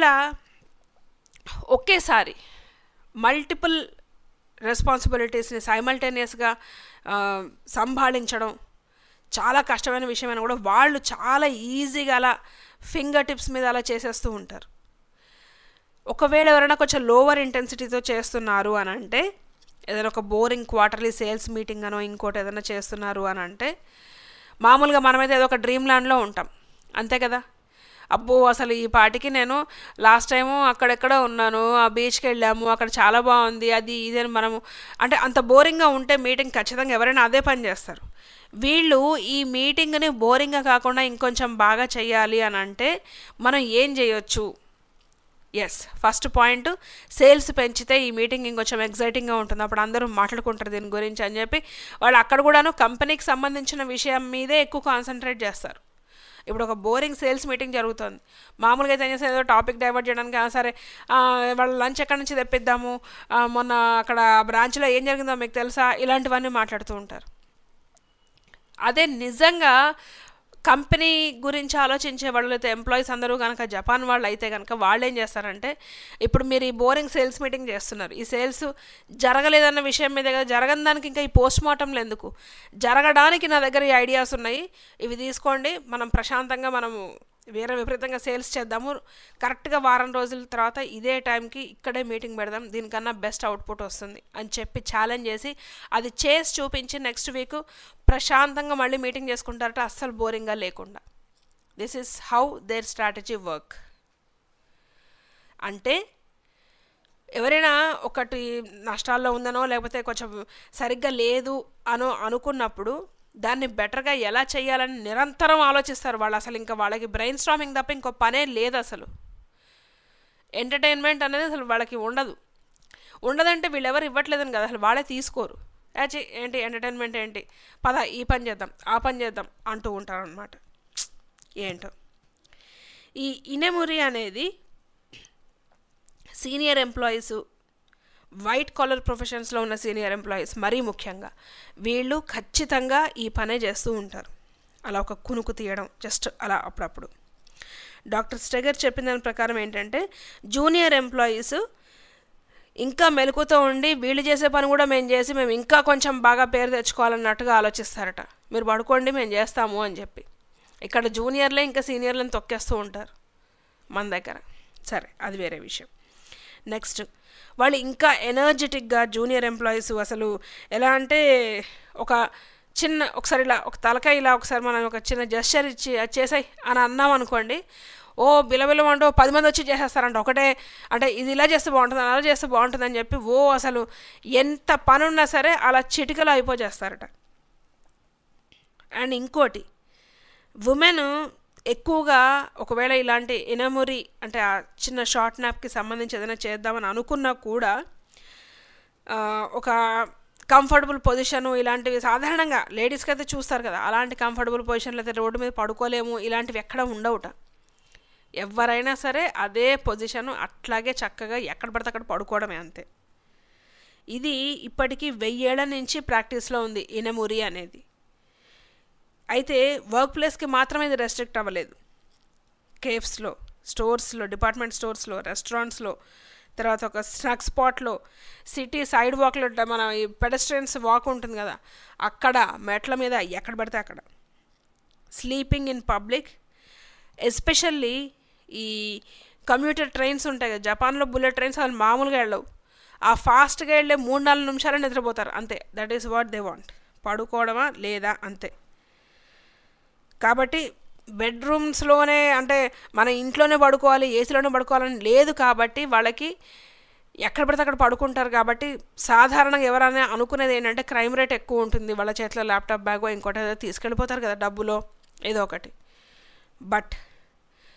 Speaker 6: ఒకేసారి మల్టిపుల్ రెస్పాన్సిబిలిటీస్ని సైమల్టేనియస్గా సంభాళించడం చాలా కష్టమైన విషయమైనా కూడా వాళ్ళు చాలా ఈజీగా అలా ఫింగర్ టిప్స్ మీద అలా చేసేస్తూ ఉంటారు ఒకవేళ ఎవరైనా కొంచెం లోవర్ ఇంటెన్సిటీతో చేస్తున్నారు అని అంటే ఏదైనా ఒక బోరింగ్ క్వార్టర్లీ సేల్స్ మీటింగ్ అనో ఇంకోటి ఏదైనా చేస్తున్నారు అని అంటే మామూలుగా మనమైతే ఏదో ఒక డ్రీమ్ ల్యాండ్లో ఉంటాం అంతే కదా అబ్బో అసలు ఈ పాటికి నేను లాస్ట్ టైము అక్కడెక్కడ ఉన్నాను ఆ బీచ్కి వెళ్ళాము అక్కడ చాలా బాగుంది అది ఇది అని మనము అంటే అంత బోరింగ్గా ఉంటే మీటింగ్ ఖచ్చితంగా ఎవరైనా అదే పని చేస్తారు వీళ్ళు ఈ మీటింగ్ని బోరింగ్గా కాకుండా ఇంకొంచెం బాగా చేయాలి అని అంటే మనం ఏం చేయొచ్చు ఎస్ ఫస్ట్ పాయింట్ సేల్స్ పెంచితే ఈ మీటింగ్ ఇంకొంచెం ఎగ్జైటింగ్గా ఉంటుంది అప్పుడు అందరూ మాట్లాడుకుంటారు దీని గురించి అని చెప్పి వాళ్ళు అక్కడ కూడాను కంపెనీకి సంబంధించిన విషయం మీదే ఎక్కువ కాన్సన్ట్రేట్ చేస్తారు ఇప్పుడు ఒక బోరింగ్ సేల్స్ మీటింగ్ జరుగుతుంది మామూలుగా అయితే ఏం చేస్తే ఏదో టాపిక్ డైవర్ట్ చేయడానికి "ఆ, సరే ఆ, వాళ్ళ లంచ్ ఎక్కడి నుంచి తెప్పిద్దాము ఆ, మొన్న అక్కడ బ్రాంచ్లో ఏం జరిగిందో మీకు తెలుసా ఇలాంటివన్నీ మాట్లాడుతూ ఉంటారు అదే నిజంగా కంపెనీ గురించి ఆలోచించే వాళ్ళు అయితే ఎంప్లాయీస్ అందరూ కనుక జపాన్ వాళ్ళు అయితే కనుక వాళ్ళు ఏం చేస్తారంటే ఇప్పుడు మీరు ఈ బోరింగ్ సేల్స్ మీటింగ్ చేస్తున్నారు ఈ సేల్స్ జరగలేదన్న విషయం మీద కదా జరగని దానికి ఇంకా ఈ పోస్ట్ మార్టంలు ఎందుకు జరగడానికి నా దగ్గర ఈ ఐడియాస్ ఉన్నాయి ఇవి తీసుకోండి మనం ప్రశాంతంగా మనము వేరే విపరీతంగా సేల్స్ చేద్దాము కరెక్ట్గా వారం రోజుల తర్వాత ఇదే టైంకి ఇక్కడే మీటింగ్ పెడదాం దీనికన్నా బెస్ట్ అవుట్పుట్ వస్తుంది అని చెప్పి ఛాలెంజ్ చేసి అది చేసి చూపించి నెక్స్ట్ వీక్ ప్రశాంతంగా మళ్ళీ మీటింగ్ చేసుకుంటారట అస్సలు బోరింగ్గా లేకుండా this is how their strategy work అంటే ఎవరైనా ఒకటి నష్టాల్లో ఉందనో లేకపోతే కొంచెం సరిగ్గా లేదు అనో అనుకున్నప్పుడు దాన్ని బెటర్గా ఎలా చేయాలని నిరంతరం ఆలోచిస్తారు వాళ్ళు అసలు ఇంకా వాళ్ళకి బ్రెయిన్ స్ట్రామింగ్ తప్ప ఇంకో పనే లేదు అసలు ఎంటర్టైన్మెంట్ అనేది అసలు వాళ్ళకి ఉండదు ఉండదంటే వీళ్ళు ఎవరు ఇవ్వట్లేదని కదా అసలు వాళ్ళే తీసుకోరు యాచి ఏంటి ఎంటర్టైన్మెంట్ ఏంటి పద ఈ పని చేద్దాం ఆ పని చేద్దాం అంటూ ఉంటారు అనమాట ఏంటో ఈ ఇనెమురి అనేది సీనియర్ ఎంప్లాయీస్ వైట్ కాలర్ ప్రొఫెషన్స్లో ఉన్న సీనియర్ ఎంప్లాయీస్ మరీ ముఖ్యంగా వీళ్ళు ఖచ్చితంగా ఈ పనే చేస్తూ ఉంటారు అలా ఒక కునుకు తీయడం జస్ట్ అలా అప్పుడప్పుడు డాక్టర్ స్టెగర్ చెప్పిన దాని ప్రకారం ఏంటంటే జూనియర్ ఎంప్లాయీస్ ఇంకా మెలకుతో ఉండి వీళ్ళు చేసే పని కూడా మేము చేసి మేము ఇంకా కొంచెం బాగా పేరు తెచ్చుకోవాలన్నట్టుగా ఆలోచిస్తారట మీరు పడుకోండి మేము చేస్తాము అని చెప్పి ఇక్కడ జూనియర్లే ఇంకా సీనియర్లను తొక్కేస్తూ ఉంటారు మన దగ్గర సరే అది వేరే విషయం నెక్స్ట్ వాళ్ళు ఇంకా ఎనర్జెటిక్గా జూనియర్ ఎంప్లాయీస్ అసలు ఎలా అంటే ఒక చిన్న ఒకసారి ఇలా ఒక తలకాయ ఇలా ఒకసారి మనం ఒక చిన్న జెస్చర్ ఇచ్చి అది చేసాయి అని అన్నాం అనుకోండి ఓ బిలబిలమంటూ ఓ పది మంది వచ్చి చేసేస్తారంట ఒకటే అంటే ఇది ఇలా చేస్తే బాగుంటుంది అలా చేస్తే బాగుంటుంది అని చెప్పి ఓ అసలు ఎంత పని ఉన్నా సరే అలా చిటికలో అయిపోచేస్తారట అండ్ ఇంకోటి ఉమెన్ ఎక్కువగా ఒకవేళ ఇలాంటి ఇనమురి అంటే ఆ చిన్న షార్ట్ నాప్కి సంబంధించి ఏదైనా చేద్దామని అనుకున్నా కూడా ఆ, ఒక కంఫర్టబుల్ పొజిషను ఇలాంటివి సాధారణంగా లేడీస్కి అయితే చూస్తారు కదా అలాంటి కంఫర్టబుల్ పొజిషన్లు అయితే రోడ్డు మీద పడుకోలేము ఇలాంటివి ఎక్కడ ఉండవుట ఎవరైనా సరే అదే పొజిషను అట్లాగే చక్కగా ఎక్కడ పడితే అక్కడ పడుకోవడమే అంతే ఇది ఇప్పటికీ వెయ్యేళ్ల నుంచి ప్రాక్టీస్లో ఉంది ఇనమురి అనేది అయితే వర్క్ ప్లేస్కి మాత్రమే ఇది రెస్ట్రిక్ట్ అవ్వలేదు కేఫ్స్లో స్టోర్స్లో డిపార్ట్మెంట్ స్టోర్స్లో రెస్టారెంట్స్లో తర్వాత ఒక స్నాక్ స్పాట్లో సిటీ సైడ్ వాక్లో మన ఈ పెడస్ట్రియన్స్ వాక్ ఉంటుంది కదా అక్కడ మెట్ల మీద ఎక్కడ పడితే అక్కడ స్లీపింగ్ ఇన్ పబ్లిక్ ఎస్పెషల్లీ ఈ కమ్యూటర్ ట్రైన్స్ ఉంటాయి కదా జపాన్లో బుల్లెట్ ట్రైన్స్ అసలు మామూలుగా వెళ్ళవు ఆ ఫాస్ట్గా వెళ్ళే మూడు నాలుగు నిమిషాలు నిద్రపోతారు అంతే that is what they want పడుకోవడమా లేదా అంతే కాబట్టి బెడ్రూమ్స్లోనే అంటే మన ఇంట్లోనే పడుకోవాలి ఏసీలోనే పడుకోవాలని లేదు కాబట్టి వాళ్ళకి ఎక్కడ పడితే అక్కడ పడుకుంటారు కాబట్టి సాధారణంగా ఎవరైనా అనుకునేది ఏంటంటే క్రైమ్ రేట్ ఎక్కువ ఉంటుంది వాళ్ళ చేతిలో ల్యాప్టాప్ బ్యాగో ఇంకోటి ఏదో తీసుకెళ్ళిపోతారు కదా డబ్బులో ఏదో ఒకటి బట్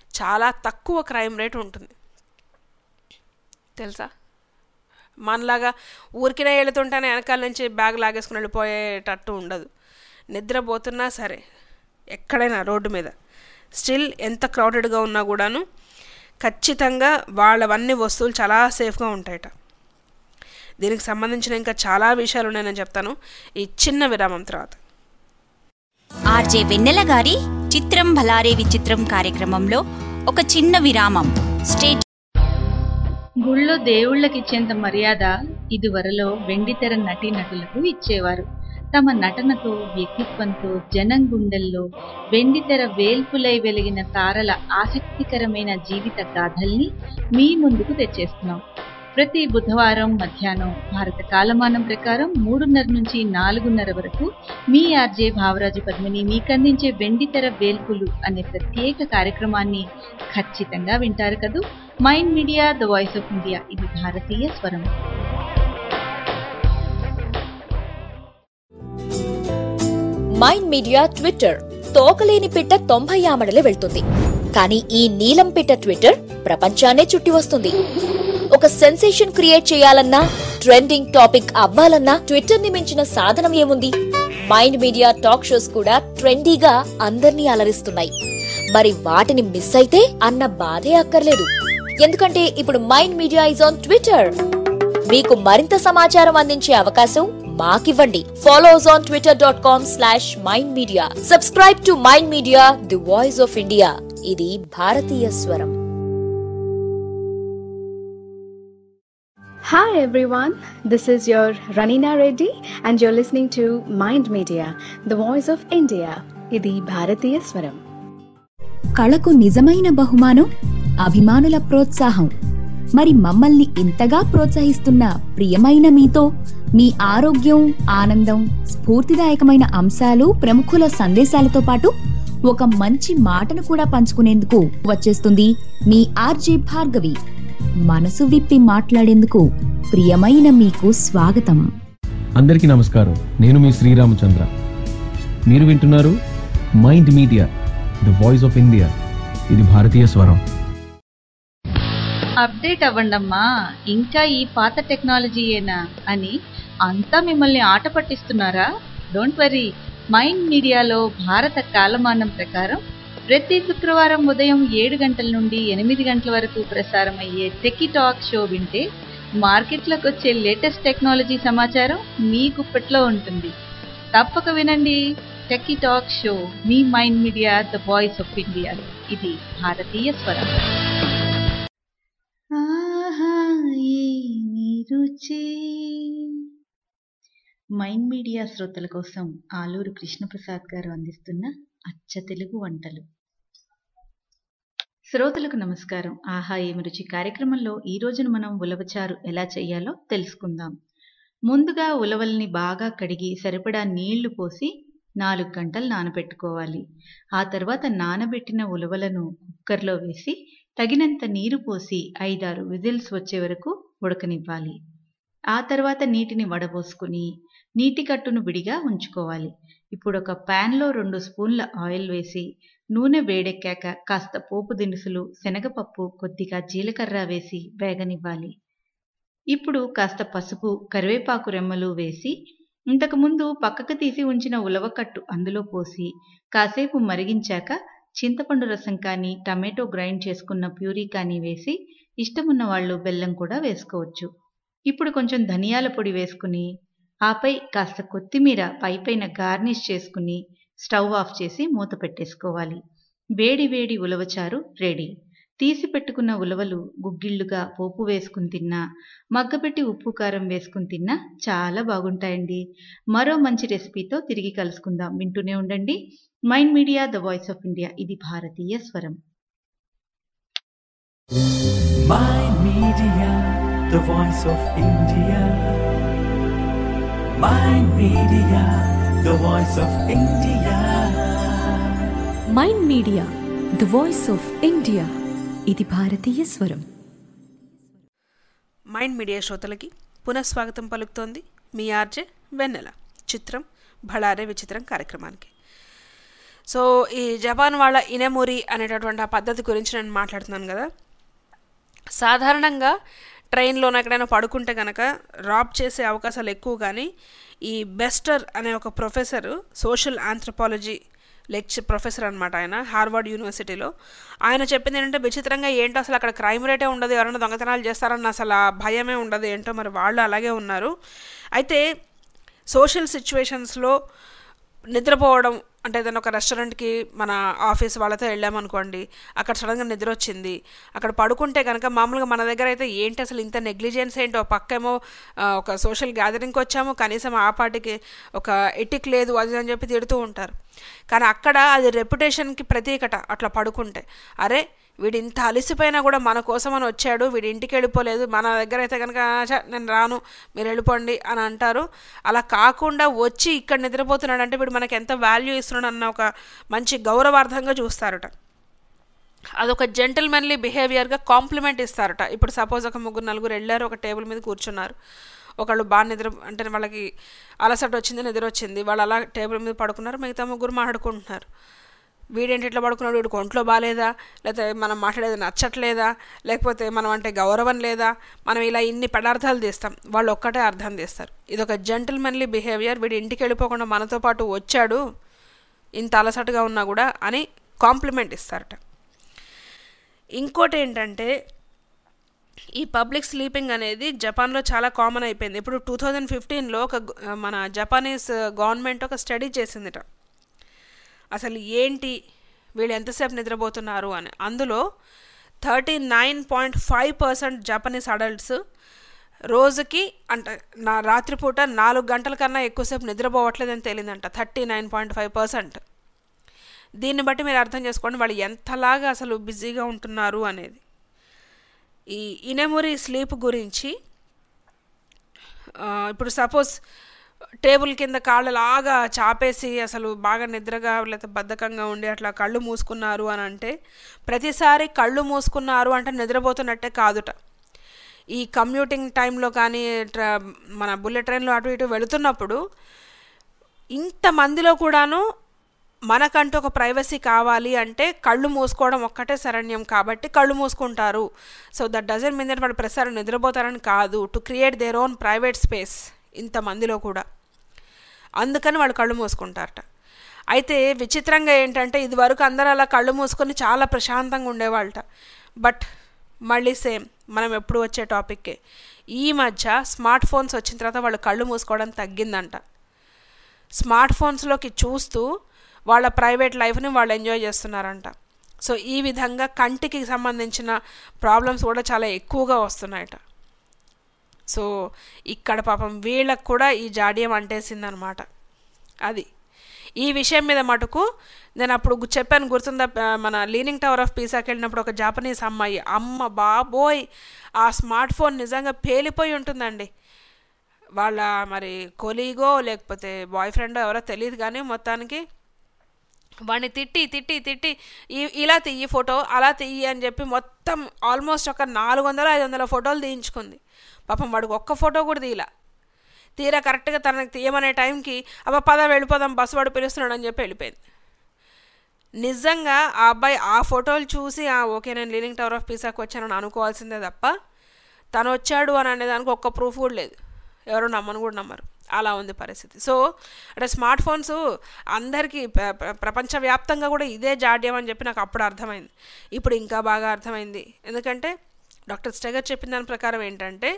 Speaker 6: చాలా తక్కువ క్రైమ్ రేట్ ఉంటుంది తెలుసా మనలాగా ఊరికినే వెళుతుంటేనే వెనకాల నుంచి బ్యాగ్ లాగేసుకుని వెళ్ళిపోయేటట్టు ఉండదు నిద్రపోతున్నా సరే ఎక్కడైనా రోడ్డు మీద స్టిల్ ఎంత క్రౌడెడ్గా ఉన్నా కూడాను ఖచ్చితంగా వాళ్ళవన్నీ వస్తువులు చాలా సేఫ్గా ఉంటాయట దీనికి సంబంధించిన ఇంకా చాలా విషయాలు ఉన్నాయని చెప్తాను ఈ చిన్న విరామం తర్వాత
Speaker 7: ఆర్జే వెన్నెల గారి చిత్రం భలారే విచిత్రం కార్యక్రమంలో ఒక చిన్న విరామం స్టేట్
Speaker 8: గుళ్ళో దేవుళ్ళకిచ్చేంత మర్యాద ఇదివరలో వెండితెర నటీనటులకు ఇచ్చేవారు తమ నటనతో వ్యక్తిత్వంతో జనం గుండెల్లో వెండితెర వేల్పులై వెలిగిన తారల ఆసక్తికరమైన జీవిత గాథల్ని మీ ముందుకు తెచ్చేస్తున్నాం ప్రతి బుధవారం మధ్యాహ్నం భారత కాలమానం ప్రకారం మూడున్నర నుంచి నాలుగున్నర వరకు మీ ఆర్జే భావరాజు పద్మిని మీకందించే వెండితెర వేల్పులు అనే ప్రత్యేక కార్యక్రమాన్ని ఖచ్చితంగా వింటారు కదూ Mind media the voice of India ఇది భారతీయ స్వరం
Speaker 9: మైండ్ మీడియా ట్విట్టర్ తోకలేని పిట్ట తొంభై ఆమడలే వెళ్తుంది కానీ ఈ నీలం పిట్ట ట్విట్టర్ ప్రపంచాన్నే చుట్టి వస్తుంది ఒక సెన్సేషన్ క్రియేట్ చేయాలన్నా ట్రెండింగ్ టాపిక్ అవ్వాలన్నా ట్విట్టర్ ని మించిన సాధనం ఏముంది మైండ్ మీడియా టాక్ షోస్ కూడా ట్రెండీగా అందర్నీ అలరిస్తున్నాయి మరి వాటిని మిస్ అయితే అన్న బాధే అక్కర్లేదు ఎందుకంటే ఇప్పుడు Mind Media is on Twitter మీకు మరింత సమాచారం అందించే అవకాశం మాకివ్వండి follow us on Twitter dot com slash Mind Media subscribe to Mind Media the voice of India ఇది భారతీయ స్వరం
Speaker 10: Hi everyone, this is your Ranina Reddy and you're listening to Mind Media, the voice of India. ఇది భారతీయ స్వరం
Speaker 11: కళకు నిజమైన బహుమానం అభిమానుల ప్రోత్సాహం మరి మమ్మల్ని ఇంతగా ప్రోత్సహిస్తున్న ప్రియమైన మీతో మీ ఆరోగ్యం ఆనందం స్ఫూర్తిదాయకమైన అంశాలు ప్రముఖుల సందేశాలతో పాటు ఒక మంచి మాటను కూడా పంచుకునేందుకు వచ్చేస్తుంది మీ ఆర్జే భార్గవి మనసు విప్పి మాట్లాడేందుకు ప్రియమైన మీకు స్వాగతం
Speaker 12: అందరికీ నమస్కారం నేను మీ శ్రీరామచంద్ర మీరు వింటున్నారు Mind media the voice of India ఇది భారతీయ స్వరం
Speaker 8: అప్డేట్ అవ్వండమ్మా ఇంకా ఈ పాత టెక్నాలజీయేనా అని అంతా మిమ్మల్ని ఆట పట్టిస్తున్నారా డోంట్ వరీ మైండ్ మీడియాలో భారత కాలమానం ప్రకారం ప్రతి శుక్రవారం ఉదయం ఏడు గంటల నుండి ఎనిమిది గంటల వరకు ప్రసారమయ్యే టెకీ టాక్ షో వింటే మార్కెట్లోకి వచ్చే లేటెస్ట్ టెక్నాలజీ సమాచారం మీ గుప్పట్లో ఉంటుంది తప్పక వినండి టెకీ టాక్ షో మీ Mind media the voice of India ఇది భారతీయ స్వరం ఆహా ఏమి రుచి మైండ్ మీడియా శ్రోతల కోసం ఆలూరు కృష్ణప్రసాద్ గారు అందిస్తున్న అచ్చ తెలుగు వంటలు శ్రోతలకు నమస్కారం ఆహా ఏమి రుచి కార్యక్రమంలో ఈ రోజున మనం ఉలవచారు ఎలా చేయాలో తెలుసుకుందాం ముందుగా ఉలవల్ని బాగా కడిగి సరిపడా నీళ్లు పోసి నాలుగు గంటలు నానబెట్టుకోవాలి ఆ తర్వాత నానబెట్టిన ఉలవలను కుక్కర్లో వేసి తగినంత నీరు పోసి ఐదారు విజిల్స్ వచ్చే వరకు ఉడకనివ్వాలి ఆ తర్వాత నీటిని వడబోసుకుని నీటి కట్టును విడిగా ఉంచుకోవాలి ఇప్పుడు ఒక ప్యాన్లో రెండు స్పూన్ల ఆయిల్ వేసి నూనె వేడెక్కాక కాస్త పోపు దినుసులు శనగపప్పు కొద్దిగా జీలకర్ర వేసి వేగనివ్వాలి ఇప్పుడు కాస్త పసుపు కరివేపాకు రెమ్మలు వేసి ఇంతకుముందు పక్కకు తీసి ఉంచిన ఉలవకట్టు అందులో పోసి కాసేపు మరిగించాక చింతపండు రసం కానీ టమాటో గ్రైండ్ చేసుకున్న ప్యూరీ కానీ వేసి ఇష్టమున్న వాళ్ళు బెల్లం కూడా వేసుకోవచ్చు ఇప్పుడు కొంచెం ధనియాల పొడి వేసుకుని ఆపై కాస్త కొత్తిమీర పైపైన గార్నిష్ చేసుకుని స్టవ్ ఆఫ్ చేసి మూత పెట్టేసుకోవాలి వేడి వేడి ఉలవచారు రెడీ తీసి పెట్టుకున్న ఉలవలు గుగ్గిళ్ళుగా పోపు వేసుకుని తిన్నా మగ్గపెట్టి ఉప్పు కారం వేసుకుని తిన్నా చాలా బాగుంటాయండి మరో మంచి రెసిపీతో తిరిగి కలుసుకుందాం వింటూనే ఉండండి Mind media the voice of India ఇది భారతీయ స్వరం
Speaker 2: Mind Media, the voice of India. Mind Media, the voice of India.
Speaker 3: Mind media the voice of India ఇది భారతీయ స్వరం
Speaker 6: మైండ్ మీడియా శ్రోతలకి పునఃస్వాగతం పలుకుతోంది మీ ఆర్జే వెన్నెల చిత్రం భళారే విచిత్రం కార్యక్రమానికి సో ఈ జపాన్ వాళ్ళ ఇనెమురి అనేటటువంటి ఆ పద్ధతి గురించి నేను మాట్లాడుతున్నాను కదా సాధారణంగా ట్రైన్లోనో ఎక్కడైనా పడుకుంటే కనుక రాప్ చేసే అవకాశాలు ఎక్కువ కానీ ఈ బెస్టర్ అనే ఒక professor social anthropology lecture professor అనమాట ఆయన హార్వర్డ్ యూనివర్సిటీలో ఆయన చెప్పింది ఏంటంటే విచిత్రంగా ఏంటో అసలు అక్కడ క్రైమ్ రేటే ఉండదు ఎవరైనా దొంగతనాలు చేస్తారన్న అసలు ఆ భయమే ఉండదు ఏంటో మరి వాళ్ళు అలాగే ఉన్నారు అయితే సోషల్ సిచ్యువేషన్స్లో నిద్రపోవడం అంటే ఏదైనా ఒక రెస్టారెంట్కి మన ఆఫీస్ వాళ్ళతో వెళ్ళామనుకోండి అక్కడ సడన్గా నిద్ర వచ్చింది అక్కడ పడుకుంటే కనుక మామూలుగా మన దగ్గర అయితే ఏంటి అసలు ఇంత నెగ్లిజెన్స్ ఏంటో పక్కేమో ఆ, ఒక సోషల్ గ్యాదరింగ్కి వచ్చాము కనీసం ఆ పాటికి ఒక ఎటిక్ లేదు అది అని చెప్పి తిడుతూ ఉంటారు కానీ అక్కడ అది రెప్యుటేషన్కి ప్రతీకట అట్లా పడుకుంటే అరే వీడు ఇంత అలసిపోయినా కూడా మన కోసం అని వచ్చాడు వీడి ఇంటికి వెళ్ళిపోలేదు మన దగ్గర అయితే కనుక "ఛ, నేను రాను మీరు వెళ్ళిపోండి అని అంటారు అలా కాకుండా వచ్చి ఇక్కడ నిద్రపోతున్నాడు అంటే వీడు మనకి ఎంత వాల్యూ ఇస్తున్నాడు అన్న ఒక మంచి గౌరవార్థంగా చూస్తారట అదొక జెంటల్మెన్లీ బిహేవియర్గా కాంప్లిమెంట్ ఇస్తారట ఇప్పుడు సపోజ్ ఒక ముగ్గురు నలుగురు వెళ్ళారు ఒక టేబుల్ మీద కూర్చున్నారు ఒకళ్ళు బాగా నిద్ర అంటే వాళ్ళకి అలసట వచ్చింది నిద్ర వచ్చింది వాళ్ళు అలా టేబుల్ మీద పడుకున్నారు మిగతా ముగ్గురు మాట్లాడుకుంటున్నారు వీడేంటి ఇట్లా పడుకున్నాడు వీడికి ఒంట్లో బాగాలేదా లేకపోతే మనం మాట్లాడేది నచ్చట్లేదా లేకపోతే మనం అంటే గౌరవం లేదా మనం ఇలా ఇన్ని పదార్థాలు తీస్తాం వాళ్ళు ఒక్కటే అర్థం తీస్తారు ఇది ఒక జెంటల్మెన్లీ బిహేవియర్ వీడు ఇంటికి వెళ్ళిపోకుండా మనతో పాటు వచ్చాడు ఇంత అలసటగా ఉన్నా కూడా అని కాంప్లిమెంట్ ఇస్తారట ఇంకోటి ఏంటంటే ఈ పబ్లిక్ స్లీపింగ్ అనేది జపాన్లో చాలా కామన్ అయిపోయింది ఇప్పుడు టూ థౌజండ్ ఫిఫ్టీన్లో ఒక గ- మన జపానీస్ గవర్నమెంట్ ఒక స్టడీ చేసిందిట అసలు ఏంటి వీళ్ళు ఎంతసేపు నిద్రపోతున్నారు అని అందులో thirty nine point five percent Japanese adults రోజుకి అంటే నా రాత్రిపూట నాలుగు గంటల కన్నా ఎక్కువసేపు నిద్రపోవట్లేదని తేలిందంట thirty nine point five percent దీన్ని బట్టి మీరు అర్థం చేసుకోండి వాళ్ళు ఎంతలాగా అసలు బిజీగా ఉంటున్నారు అనేది ఈ ఇనెమురి స్లీప్ గురించి ఆ, ఇప్పుడు సపోజ్ టేబుల్ కింద కాళ్ళు లాగా చాపేసి అసలు బాగా నిద్రగా లేకపోతే బద్ధకంగా ఉండి అట్లా కళ్ళు మూసుకున్నారు అని అంటే ప్రతిసారి కళ్ళు మూసుకున్నారు అంటే నిద్రపోతున్నట్టే కాదుట ఈ కమ్యూటింగ్ టైంలో కానీ ట్ర మన బుల్లెట్ ట్రైన్లో అటు ఇటు వెళుతున్నప్పుడు ఇంతమందిలో కూడాను మనకంటూ ఒక ప్రైవసీ కావాలి అంటే కళ్ళు మూసుకోవడం ఒక్కటే శరణ్యం కాబట్టి కళ్ళు మూసుకుంటారు so that doesn't mean that వాళ్ళు ప్రసారం నిద్రపోతారని కాదు to create their own private space ఇంతమందిలో కూడా అందుకని వాళ్ళు కళ్ళు మూసుకుంటారట అయితే విచిత్రంగా ఏంటంటే ఇది వరకు అందరూ అలా కళ్ళు మూసుకొని చాలా ప్రశాంతంగా ఉండేవాళ్ళట బట్ మళ్ళీ సేమ్ మనం ఎప్పుడు వచ్చే టాపిక్కే ఈ మధ్య స్మార్ట్ ఫోన్స్ వచ్చిన తర్వాత వాళ్ళు కళ్ళు మూసుకోవడం తగ్గిందంట స్మార్ట్ ఫోన్స్లోకి చూస్తూ వాళ్ళ ప్రైవేట్ లైఫ్ని వాళ్ళు ఎంజాయ్ చేస్తున్నారంట సో ఈ విధంగా కంటికి సంబంధించిన ప్రాబ్లమ్స్ కూడా చాలా ఎక్కువగా వస్తున్నాయట సో ఇక్కడ పాపం వీళ్ళకు కూడా ఈ జాడ్యం అంటేసిందనమాట అది ఈ విషయం మీద మటుకు నేను అప్పుడు గు- చెప్పాను గుర్తుందా ఆ, మన లీనింగ్ టవర్ ఆఫ్ పీసాకి వెళ్ళినప్పుడు ఒక జాపనీస్ అమ్మాయి అమ్మ బాబోయ్ ఆ స్మార్ట్ ఫోన్ నిజంగా పేలిపోయి ఉంటుందండి వాళ్ళ మరి కొలీగో లేకపోతే బాయ్ ఫ్రెండో ఎవరో తెలియదు కానీ మొత్తానికి వాడిని తిట్టి తిట్టి తిట్టి ఈ ఇలా తీయి ఫోటో అలా తీయి అని చెప్పి మొత్తం ఆల్మోస్ట్ ఒక నాలుగు వందల ఐదు వందల ఫోటోలు తీయించుకుంది పాపం వాడికి ఒక్క ఫోటో కూడా తీయలా తీరా కరెక్ట్గా తనకి తీయమనే టైంకి అబ్బా పద వెళ్ళిపోదాం బస్సు వాడు పిలుస్తున్నాడు అని చెప్పి వెళ్ళిపోయింది నిజంగా ఆ అబ్బాయి ఆ ఫోటోలు చూసి "ఆ, ఓకే నేను లీనింగ్ టవర్ ఆఫ్ పీసాకి వచ్చానని అనుకోవాల్సిందే తప్ప తను వచ్చాడు అని అనేదానికి ఒక్క ప్రూఫ్ కూడా లేదు ఎవరు నమ్మను కూడా నమ్మరు అలా ఉంది పరిస్థితి సో అంటే స్మార్ట్ ఫోన్స్ అందరికీ ప్ర- ప్ర- ప్రపంచవ్యాప్తంగా కూడా ఇదే జాడ్యం అని చెప్పి నాకు అప్పుడు అర్థమైంది ఇప్పుడు ఇంకా బాగా అర్థమైంది ఎందుకంటే డాక్టర్ స్టెగర్ చెప్పిన దాని ప్రకారం ఏంటంటే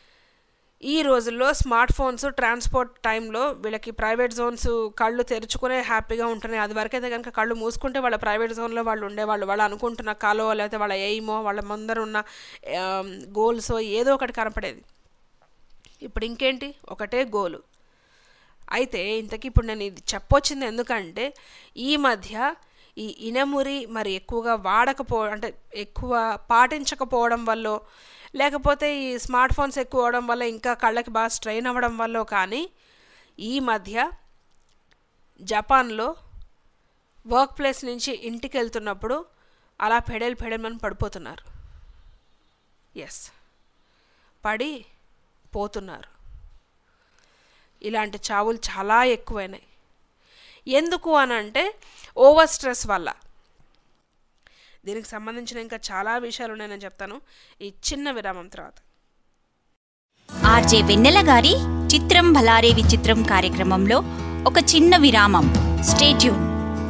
Speaker 6: ఈ రోజుల్లో స్మార్ట్ ఫోన్స్ ట్రాన్స్పోర్ట్ టైంలో వీళ్ళకి ప్రైవేట్ జోన్స్ కళ్ళు తెరుచుకునే హ్యాపీగా ఉంటున్నాయి అది వరకైతే కనుక కళ్ళు మూసుకుంటే వాళ్ళ ప్రైవేట్ జోన్లో వాళ్ళు ఉండేవాళ్ళు వాళ్ళు అనుకుంటున్న కలో లేకపోతే వాళ్ళ ఎయిమో వాళ్ళ ముందర ఉన్న గోల్స్ ఏదో ఒకటి కనపడేది ఇప్పుడు ఇంకేంటి ఒకటే గోలు అయితే ఇంతకీ ఇప్పుడు నేను ఇది చెప్పొచ్చింది ఎందుకంటే ఈ మధ్య ఈ ఇనమురి మరి ఎక్కువగా వాడకపో అంటే ఎక్కువ పాటించకపోవడం వల్ల లేకపోతే ఈ స్మార్ట్ ఫోన్స్ ఎక్కువ అవడం వల్ల ఇంకా కళ్ళకి బాగా స్ట్రెయిన్ అవ్వడం వల్ల కానీ ఈ మధ్య జపాన్లో వర్క్ ప్లేస్ నుంచి ఇంటికి వెళ్తున్నప్పుడు అలా పెడల్ పెడల్మని పడిపోతున్నారు ఎస్ పడి పోతున్నారు ఇలాంటి చావులు చాలా ఎక్కువైనాయి ఎందుకు అని అంటే ఓవర్ స్ట్రెస్ వల్ల దీనికి సంబంధించిన ఇంకా చాలా విషయాలు ఉన్నాయి నేను చెప్తాను ఈ చిన్న విరామం తర్వాత
Speaker 7: ఆర్జే వెన్నెల గారి చిత్రం భలారే విచిత్రం కార్యక్రమంలో ఒక చిన్న విరామం stay tuned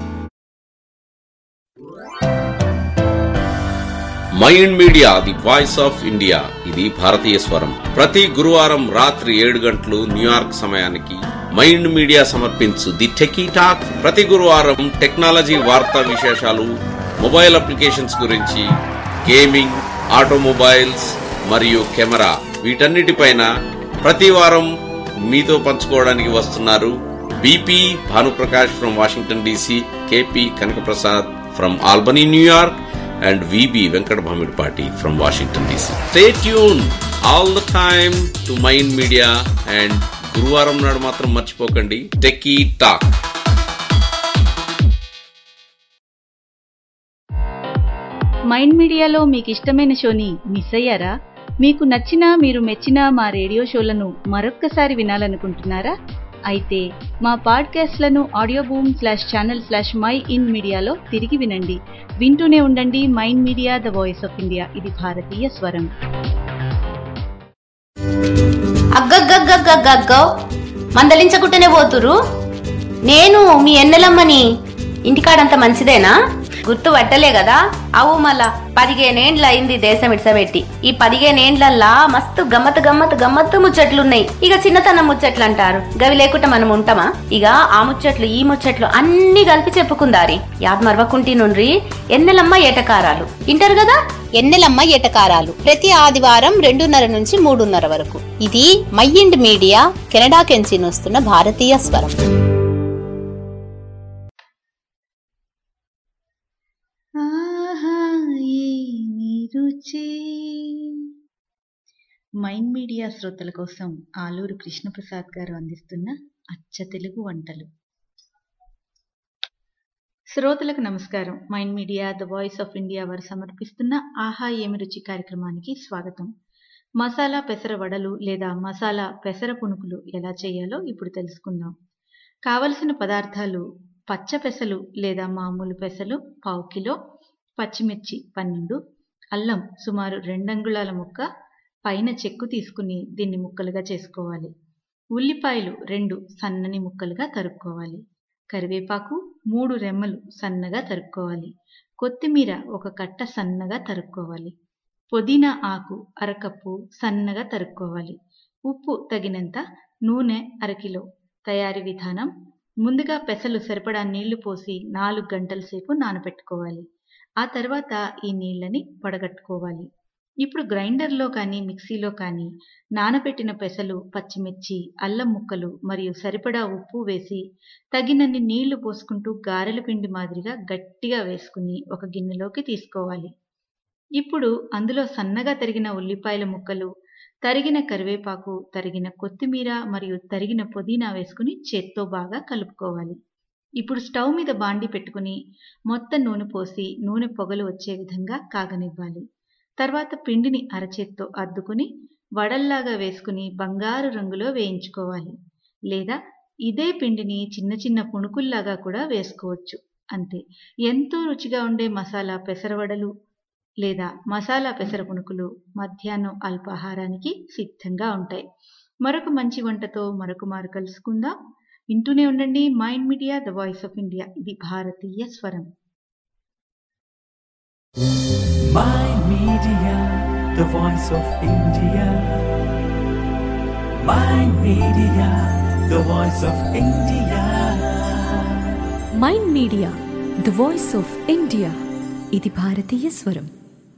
Speaker 5: Mind Media the voice of India ఇది భారతీయ స్వరం ప్రతి గురువారం రాత్రి ఏడు గంటలు న్యూయార్క్ సమయానికి మైండ్ మీడియా సమర్పించు ది టెకీ టాక్ ప్రతి గురువారం టెక్నాలజీ వార్తా విశేషాలు మొబైల్ అప్లికేషన్స్ గురించి గేమింగ్ ఆటోమొబైల్స్ మరియు కెమెరా వీటన్నిటిపైన ప్రతి వారం మీతో పంచుకోవడానికి వస్తున్నారు BP Bhanuprakash from Washington DC KP Kanakaprasad from Albany New York and VB Venkat Bhamidpati from Washington DC. Stay tuned all the time to Mind Media and గురువారం నాడు మాత్రం మర్చిపోకండి టెక్కీ టాక్
Speaker 8: మైండ్ మీడియాలో మీకు ఇష్టమైన షోని మిస్ అయ్యారా మీకు నచ్చిన మీరు మెచ్చిన మా రేడియో షోలను మరొక్కసారి వినాలనుకుంటున్నారా అయితే మా పాడ్కాస్ట్లను audio boom slash channel slash Mind మీడియాలో తిరిగి వినండి వింటూనే ఉండండి Mind media the voice of India ఇది భారతీయ స్వరం
Speaker 13: అగ్గగ్గగ్గగ్గగ్గో మందలించకుంటేనే పోతురు నేను మీ ఎన్నెలమ్మని ఇంటికాడంత మంచిదేనా గుర్తు పట్టలే కదా అవు మళ్ళా పదిహేనేండ్ల అయింది దేశం ఇడ్సబెట్టి ఈ పదిహేనేండ్లల్లా మస్తు గమ్మత్ గమ్మత్ గమ్మత్తు ముచ్చట్లున్నాయి ఇక చిన్నతనం ముచ్చట్లు అంటారు గవి లేకుండా మనం ఉంటామా ఇక ఆ ముచ్చట్లు ఈ ముచ్చట్లు అన్ని కలిపి చెప్పుకుందారి యాద్ మరవకుంటి నుండ్రి ఎన్నెలమ్మ ఏటకారాలు ఇంటారు కదా ఎన్నెలమ్మ ఏటకారాలు ప్రతి ఆదివారం రెండున్నర నుంచి మూడున్నర వరకు ఇది మైండ్ మీడియా కెనడా కెంచి వస్తున్న భారతీయ స్వరం
Speaker 8: ఆహా ఏమి రుచి మైండ్ మీడియా శ్రోతల కోసం ఆలూరు కృష్ణప్రసాద్ గారు అందిస్తున్న అచ్చ తెలుగు వంటలు శ్రోతలకు నమస్కారం Mind media the voice of India వారు సమర్పిస్తున్న ఆహా ఏమి రుచి కార్యక్రమానికి స్వాగతం మసాలా పెసర వడలు లేదా మసాలా పెసర పునుకులు ఎలా చేయాలో ఇప్పుడు తెలుసుకుందాం కావలసిన పదార్థాలు పచ్చ పెసలు లేదా మామూలు పెసలు పావు కిలో పచ్చిమిర్చి పన్నెండు అల్లం సుమారు రెండంగుళాల ముక్క పైన చెక్కు తీసుకుని దీన్ని ముక్కలుగా చేసుకోవాలి ఉల్లిపాయలు రెండు సన్నని ముక్కలుగా తరుక్కోవాలి కరివేపాకు మూడు రెమ్మలు సన్నగా తరుక్కోవాలి కొత్తిమీర ఒక కట్ట సన్నగా తరుక్కోవాలి పుదీనా ఆకు అరకప్పు సన్నగా తరుక్కోవాలి ఉప్పు తగినంత నూనె అరకిలో తయారీ విధానం ముందుగా పెసలు సరిపడా నీళ్లు పోసి నాలుగు గంటల సేపు నానబెట్టుకోవాలి ఆ తర్వాత ఈ నీళ్ళని వడగట్టుకోవాలి ఇప్పుడు గ్రైండర్లో కానీ మిక్సీలో కానీ నానబెట్టిన పెసలు పచ్చిమిర్చి అల్లం ముక్కలు మరియు సరిపడా ఉప్పు వేసి తగినన్ని నీళ్లు పోసుకుంటూ గారెల పిండి మాదిరిగా గట్టిగా వేసుకుని ఒక గిన్నెలోకి తీసుకోవాలి ఇప్పుడు అందులో సన్నగా తరిగిన ఉల్లిపాయల ముక్కలు తరిగిన కరివేపాకు తరిగిన కొత్తిమీర మరియు తరిగిన పుదీనా వేసుకుని చేత్తో బాగా కలుపుకోవాలి ఇప్పుడు స్టవ్ మీద బాండి పెట్టుకుని మొత్తం నూనె పోసి నూనె పొగలు వచ్చే విధంగా కాగనివ్వాలి తర్వాత పిండిని అరచేత్తో అద్దుకుని వడల్లాగా వేసుకుని బంగారు రంగులో వేయించుకోవాలి లేదా ఇదే పిండిని చిన్న చిన్న పుణుకుల్లాగా కూడా వేసుకోవచ్చు అంతే ఎంతో రుచిగా ఉండే మసాలా పెసరవడలు లేదా మసాలా పెసర పునుకులు మధ్యాహ్నం అల్పాహారానికి సిద్ధంగా ఉంటాయి మరొక మంచి వంటతో మరొక మారు కలుసుకుందాం వింటూనే ఉండండి Mind media the voice of India ఇది భారతీయ స్వరం
Speaker 2: Mind Media, the voice of India. Mind Media, the voice of India.
Speaker 3: Mind media the voice of India ఇది భారతీయ స్వరం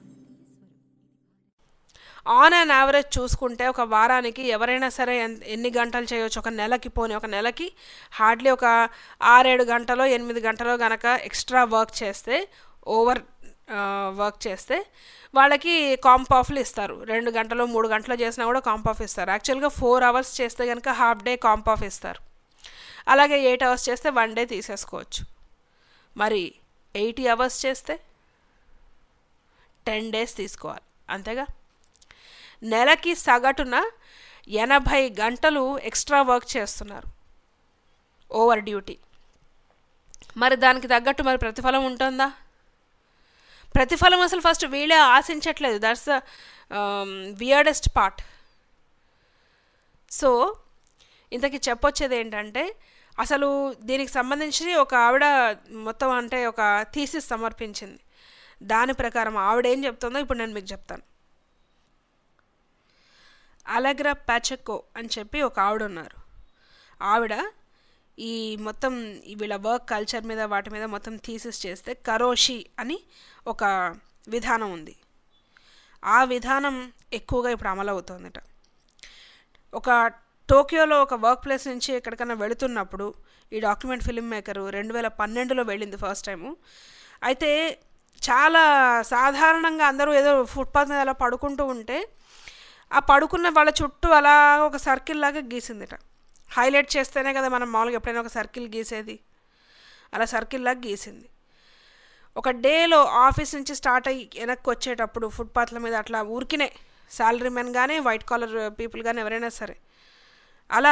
Speaker 6: ఆన్ అండ్ యావరేజ్ చూసుకుంటే ఒక వారానికి ఎవరైనా సరే ఎన్- ఎన్ని గంటలు చేయొచ్చు ఒక నెలకి పోనీ ఒక నెలకి హార్డ్లీ ఒక ఆరేడు గంటలో ఎనిమిది గంటలో గనక ఎక్స్ట్రా వర్క్ చేస్తే ఓవర్ వర్క్ చేస్తే వాళ్ళకి కాంప్ ఆఫ్లు ఇస్తారు రెండు గంటలు మూడు గంటలు చేసినా కూడా కాంప్ ఆఫ్ ఇస్తారు యాక్చువల్గా ఫోర్ అవర్స్ చేస్తే కనుక హాఫ్ డే కాంప్ ఆఫ్ ఇస్తారు అలాగే ఎయిట్ అవర్స్ చేస్తే వన్ డే తీసేసుకోవచ్చు మరి ఎయిటీ అవర్స్ చేస్తే టెన్ డేస్ తీసుకోవాలి అంతేగా నెలకి సగటున ఎనభై గంటలు ఎక్స్ట్రా వర్క్ చేస్తున్నారు ఓవర్ డ్యూటీ మరి దానికి తగ్గట్టు మరి ప్రతిఫలం ఉంటుందా ప్రతిఫలం అసలు ఫస్ట్ వీళ్ళే ఆశించట్లేదు that's the weirdest part so ఇంతకీ చెప్పొచ్చేది ఏంటంటే అసలు దీనికి సంబంధించి ఒక ఆవిడ మొత్తం అంటే ఒక థీసిస్ సమర్పించింది దాని ప్రకారం ఆవిడ ఏం చెప్తుందో ఇప్పుడు నేను మీకు చెప్తాను అలగ్రా ప్యాచెక్కో అని చెప్పి ఒక ఆవిడ ఉన్నారు ఆవిడ ఈ మొత్తం ఈ వీళ్ళ వర్క్ కల్చర్ మీద వాటి మీద మొత్తం థీసిస్ చేస్తే కరోషి అని ఒక విధానం ఉంది ఆ విధానం ఎక్కువగా ఇప్పుడు అమలు అవుతుందట ఒక టోక్యోలో ఒక వర్క్ ప్లేస్ నుంచి ఎక్కడికైనా వెళుతున్నప్పుడు ఈ డాక్యుమెంట్ ఫిల్మ్ మేకరు రెండు వేల పన్నెండులో వెళ్ళింది ఫస్ట్ టైము అయితే చాలా సాధారణంగా అందరూ ఏదో ఫుట్పాత్ మీద అలా పడుకుంటూ ఉంటే ఆ పడుకున్న వాళ్ళ చుట్టూ అలా ఒక సర్కిల్ లాగా గీసిందిట హైలైట్ చేస్తేనే కదా మనం మామూలుగా ఎప్పుడైనా ఒక సర్కిల్ గీసేది అలా సర్కిల్ లాగా గీసింది ఒక డేలో ఆఫీస్ నుంచి స్టార్ట్ అయ్యి వెనక్కి వచ్చేటప్పుడు ఫుట్పాత్ల మీద అట్లా ఊరికినే శాలరీ మెన్ కానీ వైట్ కాలర్ పీపుల్ కానీ ఎవరైనా సరే అలా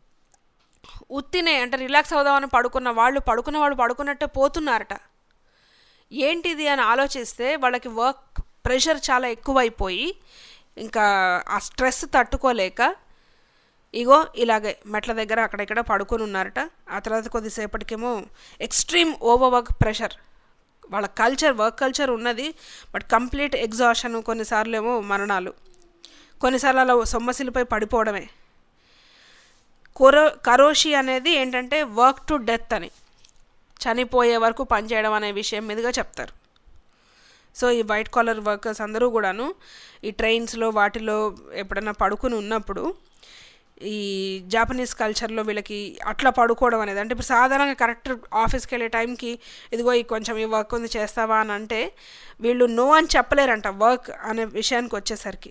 Speaker 6: ఉత్తినే అంటే రిలాక్స్ అవుదామని పడుకున్న వాళ్ళు పడుకున్న వాళ్ళు పడుకున్నట్టే పోతున్నారట ఏంటిది అని ఆలోచిస్తే వాళ్ళకి వర్క్ ప్రెషర్ చాలా ఎక్కువైపోయి ఇంకా ఆ స్ట్రెస్ తట్టుకోలేక ఇగో ఇలాగే మెట్ల దగ్గర అక్కడెక్కడ పడుకొని ఉన్నారట ఆ తర్వాత కొద్దిసేపటికేమో ఎక్స్ట్రీమ్ ఓవర్ వర్క్ ప్రెషర్ వాళ్ళ కల్చర్ వర్క్ కల్చర్ ఉన్నది బట్ కంప్లీట్ ఎగ్జాషన్ కొన్నిసార్లు ఏమో మరణాలు కొన్నిసార్లు అలా సొమ్మసిలిపై పడిపోవడమే కొరో కరోషి అనేది ఏంటంటే వర్క్ టు డెత్ అని చనిపోయే వరకు పనిచేయడం అనే విషయం మీదుగా చెప్తారు సో ఈ వైట్ కాలర్ వర్కర్స్ అందరూ కూడాను ఈ ట్రైన్స్లో వాటిలో ఎప్పుడైనా పడుకుని ఉన్నప్పుడు ఈ జాపనీస్ కల్చర్లో వీళ్ళకి అట్లా పడుకోవడం అనేది అంటే ఇప్పుడు సాధారణంగా కరెక్ట్ ఆఫీస్కి వెళ్ళే టైంకి ఇదిగో ఈ కొంచెం ఈ వర్క్ ఉంది చేస్తావా అని అంటే వీళ్ళు నో అని చెప్పలేరంట వర్క్ అనే విషయానికి వచ్చేసరికి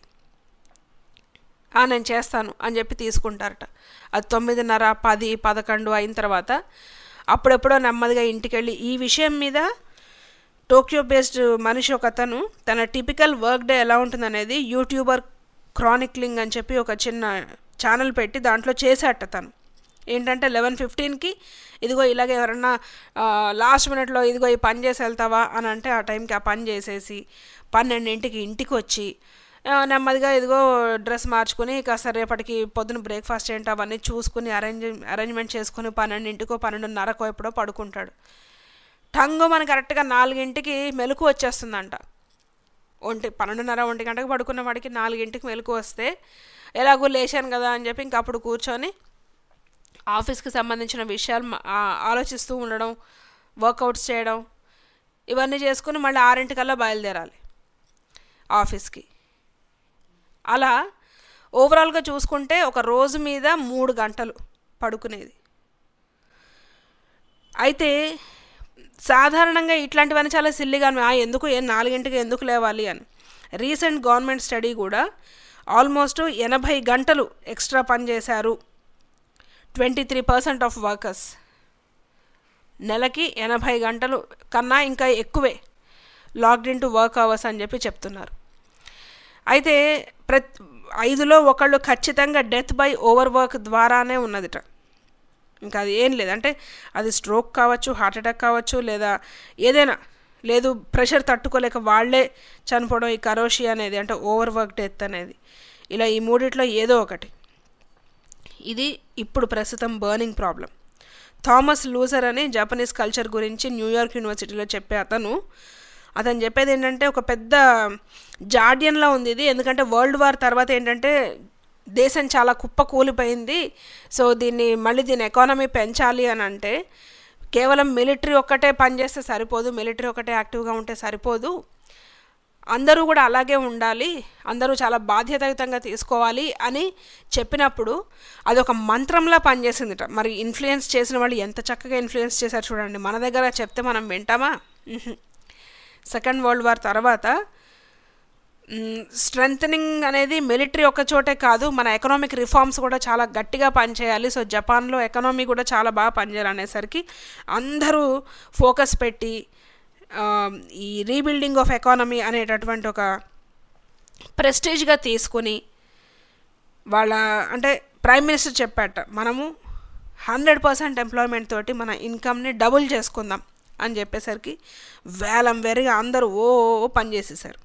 Speaker 6: నేను చేస్తాను అని చెప్పి తీసుకుంటారట అది తొమ్మిదిన్నర పది పదకొండు అయిన తర్వాత అప్పుడెప్పుడో నెమ్మదిగా ఇంటికి వెళ్ళి ఈ విషయం మీద టోక్యో బేస్డ్ మనిషి ఒక అతను తన టిపికల్ వర్క్ డే ఎలా ఉంటుందనేది యూట్యూబర్ క్రానిక్లింగ్ అని చెప్పి ఒక చిన్న ఛానల్ పెట్టి దాంట్లో చేశాట తను ఏంటంటే లెవెన్ ఫిఫ్టీన్కి ఇదిగో ఇలాగ ఎవరన్నా లాస్ట్ మినిట్లో ఇదిగో ఈ పని చేసి వెళ్తావా అని అంటే ఆ టైంకి ఆ పని చేసేసి పన్నెండింటికి ఇంటికి వచ్చి నెమ్మదిగా ఇదిగో డ్రెస్ మార్చుకుని కాస్త రేపటికి పొద్దున బ్రేక్ఫాస్ట్ ఏంటి అవన్నీ చూసుకుని అరేంజ్ అరేంజ్మెంట్ చేసుకుని పన్నెండింటికో పన్నెండున్నరకో ఎప్పుడో పడుకుంటాడు టంగు మన కరెక్ట్గా నాలుగింటికి మెలకు వచ్చేస్తుందంట ఒంటి పన్నెండున్నర ఒంటి గంటకు పడుకున్న వాడికి నాలుగింటికి మెలకు వస్తే ఎలాగో లేచాను కదా అని చెప్పి ఇంక అప్పుడు కూర్చొని ఆఫీస్కి సంబంధించిన విషయాలు ఆలోచిస్తూ ఉండడం వర్కౌట్స్ చేయడం ఇవన్నీ చేసుకుని మళ్ళీ ఆరింటికల్లా బయలుదేరాలి ఆఫీస్కి అలా ఓవరాల్గా చూసుకుంటే ఒక రోజు మీద మూడు గంటలు పడుకునేది అయితే సాధారణంగా ఇట్లాంటివన్నీ చాలా సిల్లిగా ఎందుకు ఏం నాలుగింటికి ఎందుకు లేవాలి అని రీసెంట్ గవర్నమెంట్ స్టడీ కూడా ఆల్మోస్ట్ ఎనభై గంటలు ఎక్స్ట్రా పని చేశారు twenty three percent of workers నెలకి ఎనభై గంటలు కన్నా ఇంకా ఎక్కువే locked in to work hours అని చెప్పి చెప్తున్నారు అయితే ప్రతి ఐదులో ఒకళ్ళు ఖచ్చితంగా డెత్ బై ఓవర్ వర్క్ ద్వారానే ఉన్నదిట ఇంకా అది ఏం లేదు అంటే అది స్ట్రోక్ కావచ్చు హార్ట్ అటాక్ కావచ్చు లేదా ఏదైనా లేదు ప్రెషర్ తట్టుకోలేక వాళ్ళే చనిపోవడం ఈ కరోషి అనేది అంటే ఓవర్ వర్క్ డెత్ అనేది ఇలా ఈ మూడిట్లో ఏదో ఒకటి ఇది ఇప్పుడు ప్రస్తుతం బర్నింగ్ ప్రాబ్లం థామస్ లూజర్ అని జపనీస్ కల్చర్ గురించి న్యూయార్క్ యూనివర్సిటీలో చెప్పే అతను అతను చెప్పేది ఏంటంటే ఒక పెద్ద జాడ్యంలా ఉంది ఇది ఎందుకంటే వరల్డ్ వార్ తర్వాత ఏంటంటే దేశం చాలా కుప్ప కూలిపోయింది సో దీన్ని మళ్ళీ దీని ఎకానమీ పెంచాలి అని అంటే కేవలం మిలిటరీ ఒక్కటే పనిచేస్తే సరిపోదు మిలిటరీ ఒకటే యాక్టివ్గా ఉంటే సరిపోదు అందరూ కూడా అలాగే ఉండాలి అందరూ చాలా బాధ్యతాయుతంగా తీసుకోవాలి అని చెప్పినప్పుడు అది ఒక మంత్రంలా పనిచేసిందిట మరి ఇన్ఫ్లుయెన్స్ చేసిన వాళ్ళు ఎంత చక్కగా ఇన్ఫ్లుయెన్స్ చేశారు చూడండి మన దగ్గర చెప్తే మనం వింటామా సెకండ్ వరల్డ్ వార్ తర్వాత స్ట్రెంగ్ అనేది మిలిటరీ ఒక చోటే కాదు మన ఎకనామిక్ రిఫార్మ్స్ కూడా చాలా గట్టిగా పనిచేయాలి సో జపాన్లో ఎకనామీ కూడా చాలా బాగా పనిచేయాలి అనేసరికి అందరూ ఫోకస్ పెట్టి ఈ రీబిల్డింగ్ ఆఫ్ ఎకానమీ అనేటటువంటి ఒక ప్రెస్టేజ్గా తీసుకుని వాళ్ళ అంటే ప్రైమ్ మినిస్టర్ చెప్పాట మనము హండ్రెడ్ పర్సెంట్ ఎంప్లాయ్మెంట్ తోటి మన ఇన్కమ్ని డబుల్ చేసుకుందాం అని చెప్పేసరికి వేలం వేరుగా అందరూ ఓ ఓ పని చేసేసారు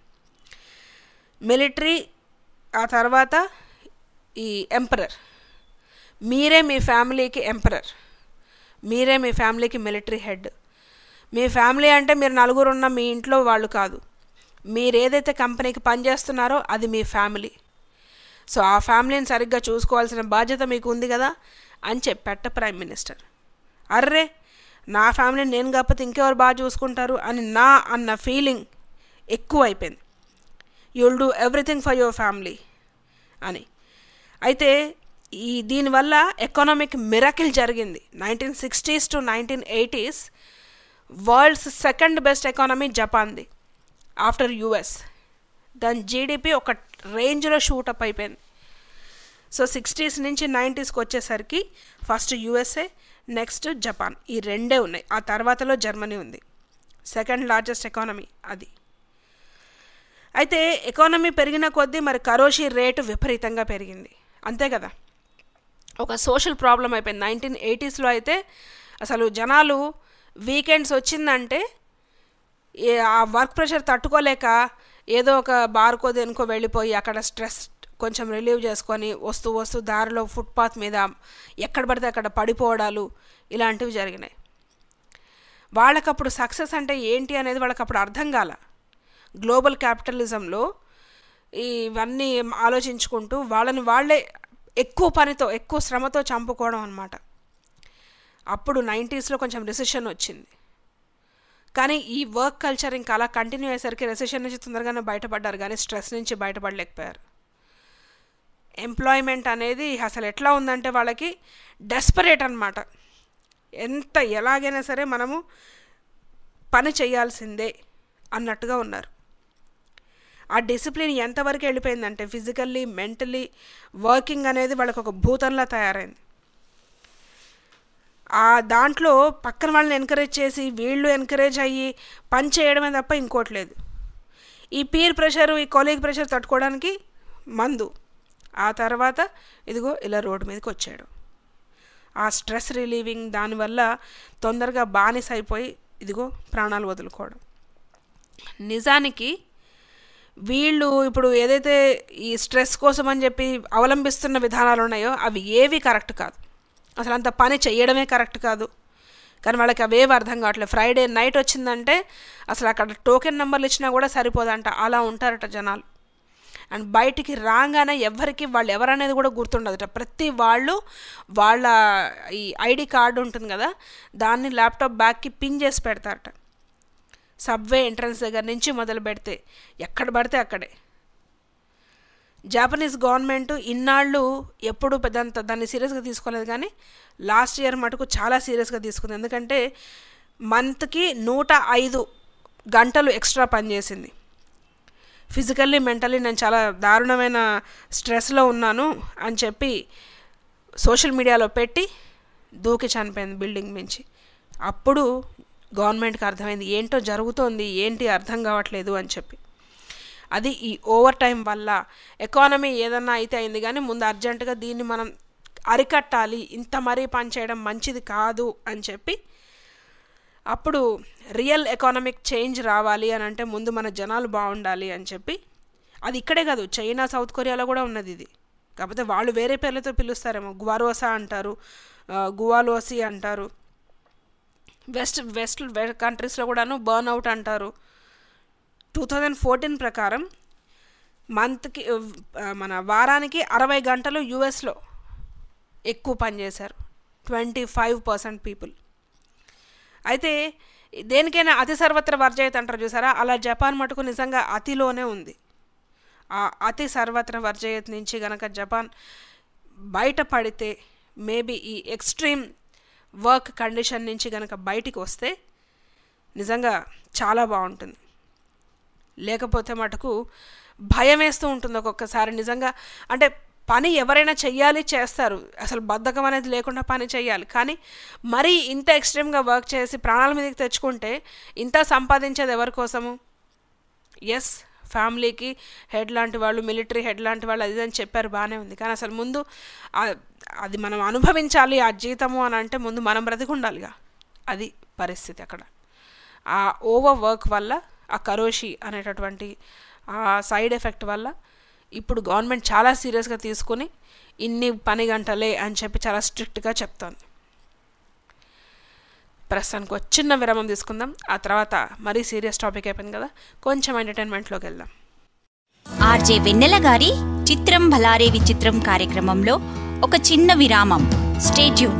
Speaker 6: మిలిటరీ ఆ తర్వాత ఈ ఎంపరర్ మీరే మీ ఫ్యామిలీకి ఎంపరర్ మీరే మీ ఫ్యామిలీకి మిలిటరీ హెడ్ మీ ఫ్యామిలీ అంటే మీరు నలుగురు ఉన్న మీ ఇంట్లో వాళ్ళు కాదు మీరు ఏదైతే కంపెనీకి పనిచేస్తున్నారో అది మీ ఫ్యామిలీ సో ఆ ఫ్యామిలీని సరిగ్గా చూసుకోవాల్సిన బాధ్యత మీకు ఉంది కదా అని చెప్పాట ప్రైమ్ మినిస్టర్ అర్రే నా ఫ్యామిలీని నేను కాకపోతే ఇంకెవరు బాగా చూసుకుంటారు అని నా అన్న ఫీలింగ్ ఎక్కువ అయిపోయింది you will do everything for your family అని అయితే ఈ దీనివల్ల ఎకనామిక్ మిరకిల్ జరిగింది nineteen sixties to nineteen eighties world's second best economy జపాన్ది ఆఫ్టర్ యుఎస్ దాని జీడిపి ఒక రేంజ్లో షూటప్ అయిపోయింది సో సిక్స్టీస్ నుంచి నైంటీస్కి వచ్చేసరికి ఫస్ట్ యుఎస్ఏ నెక్స్ట్ జపాన్ ఈ రెండే ఉన్నాయి ఆ తర్వాతలో జర్మనీ ఉంది సెకండ్ లార్జెస్ట్ ఎకానమీ అది అయితే ఎకానమీ పెరిగిన కొద్దీ మరి కరోషి రేటు విపరీతంగా పెరిగింది అంతే కదా ఒక సోషల్ ప్రాబ్లం అయిపోయింది నైన్టీన్ ఎయిటీస్లో అయితే అసలు జనాలు వీకెండ్స్ వచ్చిందంటే ఆ వర్క్ ప్రెషర్ తట్టుకోలేక ఏదో ఒక బార్కో దేనికో వెళ్ళిపోయి అక్కడ స్ట్రెస్ కొంచెం రిలీవ్ చేసుకొని వస్తూ వస్తూ దారిలో ఫుట్పాత్ మీద ఎక్కడ పడితే అక్కడ పడిపోవడాలు ఇలాంటివి జరిగినాయి వాళ్ళకప్పుడు సక్సెస్ అంటే ఏంటి అనేది వాళ్ళకి అప్పుడు అర్థం కాల గ్లోబల్ క్యాపిటలిజంలో ఇవన్నీ ఆలోచించుకుంటూ వాళ్ళని వాళ్ళే ఎక్కువ పనితో ఎక్కువ శ్రమతో చంపుకోవడం అనమాట అప్పుడు నైంటీస్లో కొంచెం రిసెషన్ వచ్చింది కానీ ఈ వర్క్ కల్చర్ ఇంకా అలా కంటిన్యూ అయ్యేసరికి రెసెషన్ నుంచి తొందరగానే బయటపడ్డారు కానీ స్ట్రెస్ నుంచి బయటపడలేకపోయారు ఎంప్లాయ్మెంట్ అనేది అసలు ఎట్లా ఉందంటే వాళ్ళకి డెస్పరేట్ అనమాట ఎంత ఎలాగైనా సరే మనము పని చేయాల్సిందే అన్నట్టుగా ఉన్నారు ఆ డిసిప్లిన్ ఎంతవరకు వెళ్ళిపోయిందంటే ఫిజికల్లీ మెంటలీ వర్కింగ్ అనేది వాళ్ళకి ఒక భూతంలా తయారైంది ఆ దాంట్లో పక్కన వాళ్ళని ఎంకరేజ్ చేసి వీళ్ళు ఎంకరేజ్ అయ్యి పని చేయడమే తప్ప ఇంకోటి లేదు ఈ పీర్ ప్రెషర్ ఈ కొలీగ్ ప్రెషర్ తట్టుకోవడానికి మందు ఆ తర్వాత ఇదిగో ఇలా రోడ్డు మీదకి వచ్చాడు ఆ స్ట్రెస్ రిలీవింగ్ దానివల్ల తొందరగా బానిస అయిపోయి ఇదిగో ప్రాణాలు వదులుకోవడం నిజానికి వీళ్ళు ఇప్పుడు ఏదైతే ఈ స్ట్రెస్ కోసం అని చెప్పి అవలంబిస్తున్న విధానాలు ఉన్నాయో అవి ఏవి కరెక్ట్ కాదు అసలు అంత పని చేయడమే కరెక్ట్ కాదు కానీ వాళ్ళకి అవేవి అర్థం కావట్లేదు ఫ్రైడే నైట్ వచ్చిందంటే అసలు అక్కడ టోకెన్ నెంబర్లు ఇచ్చినా కూడా సరిపోదంట అలా ఉంటారట జనాలు అండ్ బయటికి రాగానే ఎవరికి వాళ్ళు ఎవరనేది కూడా గుర్తుండదట ప్రతి వాళ్ళు వాళ్ళ ఈ ఐడి కార్డు ఉంటుంది కదా దాన్ని ల్యాప్టాప్ బ్యాగ్కి పిన్ చేసి పెడతారట సబ్వే ఎంట్రన్స్ దగ్గర నుంచి మొదలు పెడితే ఎక్కడ పడితే అక్కడే జాపనీస్ గవర్నమెంట్ ఇన్నాళ్ళు ఎప్పుడు పెద్దంత దాన్ని సీరియస్గా తీసుకోలేదు కానీ లాస్ట్ ఇయర్ మటుకు చాలా సీరియస్గా తీసుకుంది ఎందుకంటే మంత్కి నూట ఐదు గంటలు ఎక్స్ట్రా పనిచేసింది ఫిజికల్లీ మెంటల్లీ నేను చాలా దారుణమైన స్ట్రెస్లో ఉన్నాను అని చెప్పి సోషల్ మీడియాలో పెట్టి దూకి చనిపోయింది బిల్డింగ్ నుంచి అప్పుడు గవర్నమెంట్కి అర్థమైంది ఏంటో జరుగుతోంది ఏంటి అర్థం కావట్లేదు అని చెప్పి అది ఈ ఓవర్ టైం వల్ల ఎకానమీ ఏదన్నా అయితే అయింది కానీ ముందు అర్జెంటుగా దీన్ని మనం అరికట్టాలి ఇంత మరీ పని చేయడం మంచిది కాదు అని చెప్పి అప్పుడు రియల్ ఎకానమిక్ చేంజ్ రావాలి అని అంటే ముందు మన జనాలు బాగుండాలి అని చెప్పి అది ఇక్కడే కాదు చైనా సౌత్ కొరియాలో కూడా ఉన్నది ఇది కాకపోతే వాళ్ళు వేరే పేర్లతో పిలుస్తారేమో గువారోసా అంటారు గువాలోసి అంటారు వెస్ట్ వెస్ట్ కంట్రీస్లో కూడాను బర్న్ అవుట్ అంటారు టూ థౌజండ్ ఫోర్టీన్ ప్రకారం మంత్కి మన వారానికి అరవై గంటలు యూఎస్లో ఎక్కువ పనిచేశారు ట్వంటీ ఫైవ్ పర్సెంట్ పీపుల్ అయితే దేనికైనా అతి సర్వత్ర వర్జయత అంటారు చూసారా అలా జపాన్ మటుకు నిజంగా అతిలోనే ఉంది ఆ అతి సర్వత్ర వర్జయత్ నుంచి గనక జపాన్ బయటపడితే మేబీ ఈ ఎక్స్ట్రీమ్ వర్క్ కండిషన్ నుంచి గనక బయటికి వస్తే నిజంగా చాలా బాగుంటుంది లేకపోతే మటుకు భయం వేస్తూ ఉంటుంది ఒక్కొక్కసారి నిజంగా అంటే పని ఎవరైనా చెయ్యాలి చేస్తారు అసలు బద్ధకం అనేది లేకుండా పని చేయాలి కానీ మరీ ఇంత ఎక్స్ట్రీమ్గా వర్క్ చేసి ప్రాణాల మీదకి తెచ్చుకుంటే ఇంత సంపాదించేది ఎవరి కోసము ఎస్ ఫ్యామిలీకి హెడ్ లాంటి వాళ్ళు మిలిటరీ హెడ్ లాంటి వాళ్ళు అది ఇది అని చెప్పారు బాగానే ఉంది కానీ అసలు ముందు ఆ- అది మనం అనుభవించాలి ఆ జీతము అని అంటే ముందు మనం బ్రతికుండాలిగా అది పరిస్థితి అక్కడ ఆ ఓవర్ వర్క్ వల్ల ఆ కరోషి అనేటటువంటి ఆ సైడ్ ఎఫెక్ట్ వల్ల ఇప్పుడు గవర్నమెంట్ చాలా సీరియస్గా తీసుకుని ఇన్ని పని గంటలే అని చెప్పి చాలా స్ట్రిక్ట్గా చెప్తోంది ప్రస్తుతానికి ఒక చిన్న విరామం తీసుకుందాం ఆ తర్వాత మరీ సీరియస్ టాపిక్ అయిపోయింది కదా కొంచెం ఎంటర్టైన్మెంట్లోకి వెళ్దాం
Speaker 7: ఆర్జే వెన్నెల గారి చిత్రం భలారే విచిత్రం కార్యక్రమంలో ఒక చిన్న విరామం స్టేట్యూన్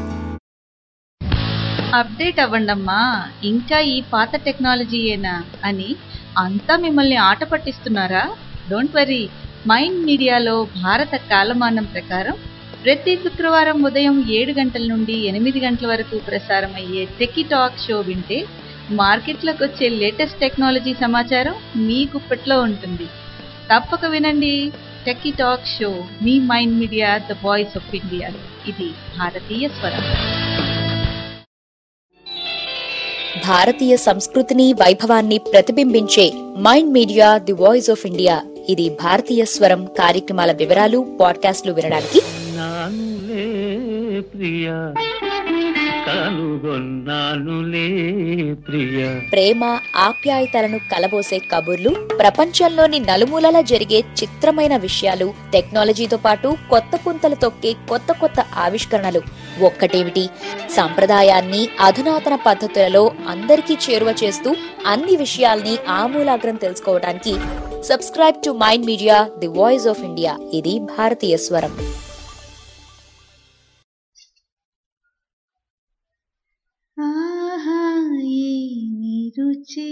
Speaker 8: అప్డేట్ అవ్వండమ్మా ఇంకా ఈ పాత టెక్నాలజీయేనా అని అంతా మిమ్మల్ని ఆట పట్టిస్తున్నారా డోంట్ వరీ మైండ్ మీడియాలో భారత కాలమానం ప్రకారం ప్రతి శుక్రవారం ఉదయం ఏడు గంటల నుండి ఎనిమిది గంటల వరకు ప్రసారం అయ్యే టెకీ టాక్ షో వింటే మార్కెట్లోకి వచ్చే లేటెస్ట్ టెక్నాలజీ సమాచారం మీ గుప్పట్లో ఉంటుంది తప్పక వినండి టెకీ టాక్ షో మీ Mind media the voice of India ఇది భారతీయ స్వరం
Speaker 9: భారతీయ సంస్కృతిని వైభవాన్ని ప్రతిబింబించే Mind Media the voice of India ఇది భారతీయ స్వరం కార్యక్రమాల వివరాలు పాడ్కాస్ట్లు వినడానికి
Speaker 2: నానులే ప్రియ కనుగొన్నానులే ప్రియ
Speaker 9: ప్రేమ ఆప్యాయతలను కలబోసే కబుర్లు ప్రపంచంలోని నలుమూలలా జరిగే చిత్రమైన విషయాలు టెక్నాలజీతో పాటు కొత్త పుంతలు తొక్కే కొత్త కొత్త ఆవిష్కరణలు ఒక్కటేమిటి సంప్రదాయాన్ని అధునాతన పద్ధతులలో అందరికీ చేరువ చేస్తూ అన్ని విషయాల్ని ఆమూలాగ్రం తెలుసుకోవడానికి subscribe to Mind Media the voice of India ఇది భారతీయ స్వరం
Speaker 8: ఆహా ఏమి రుచి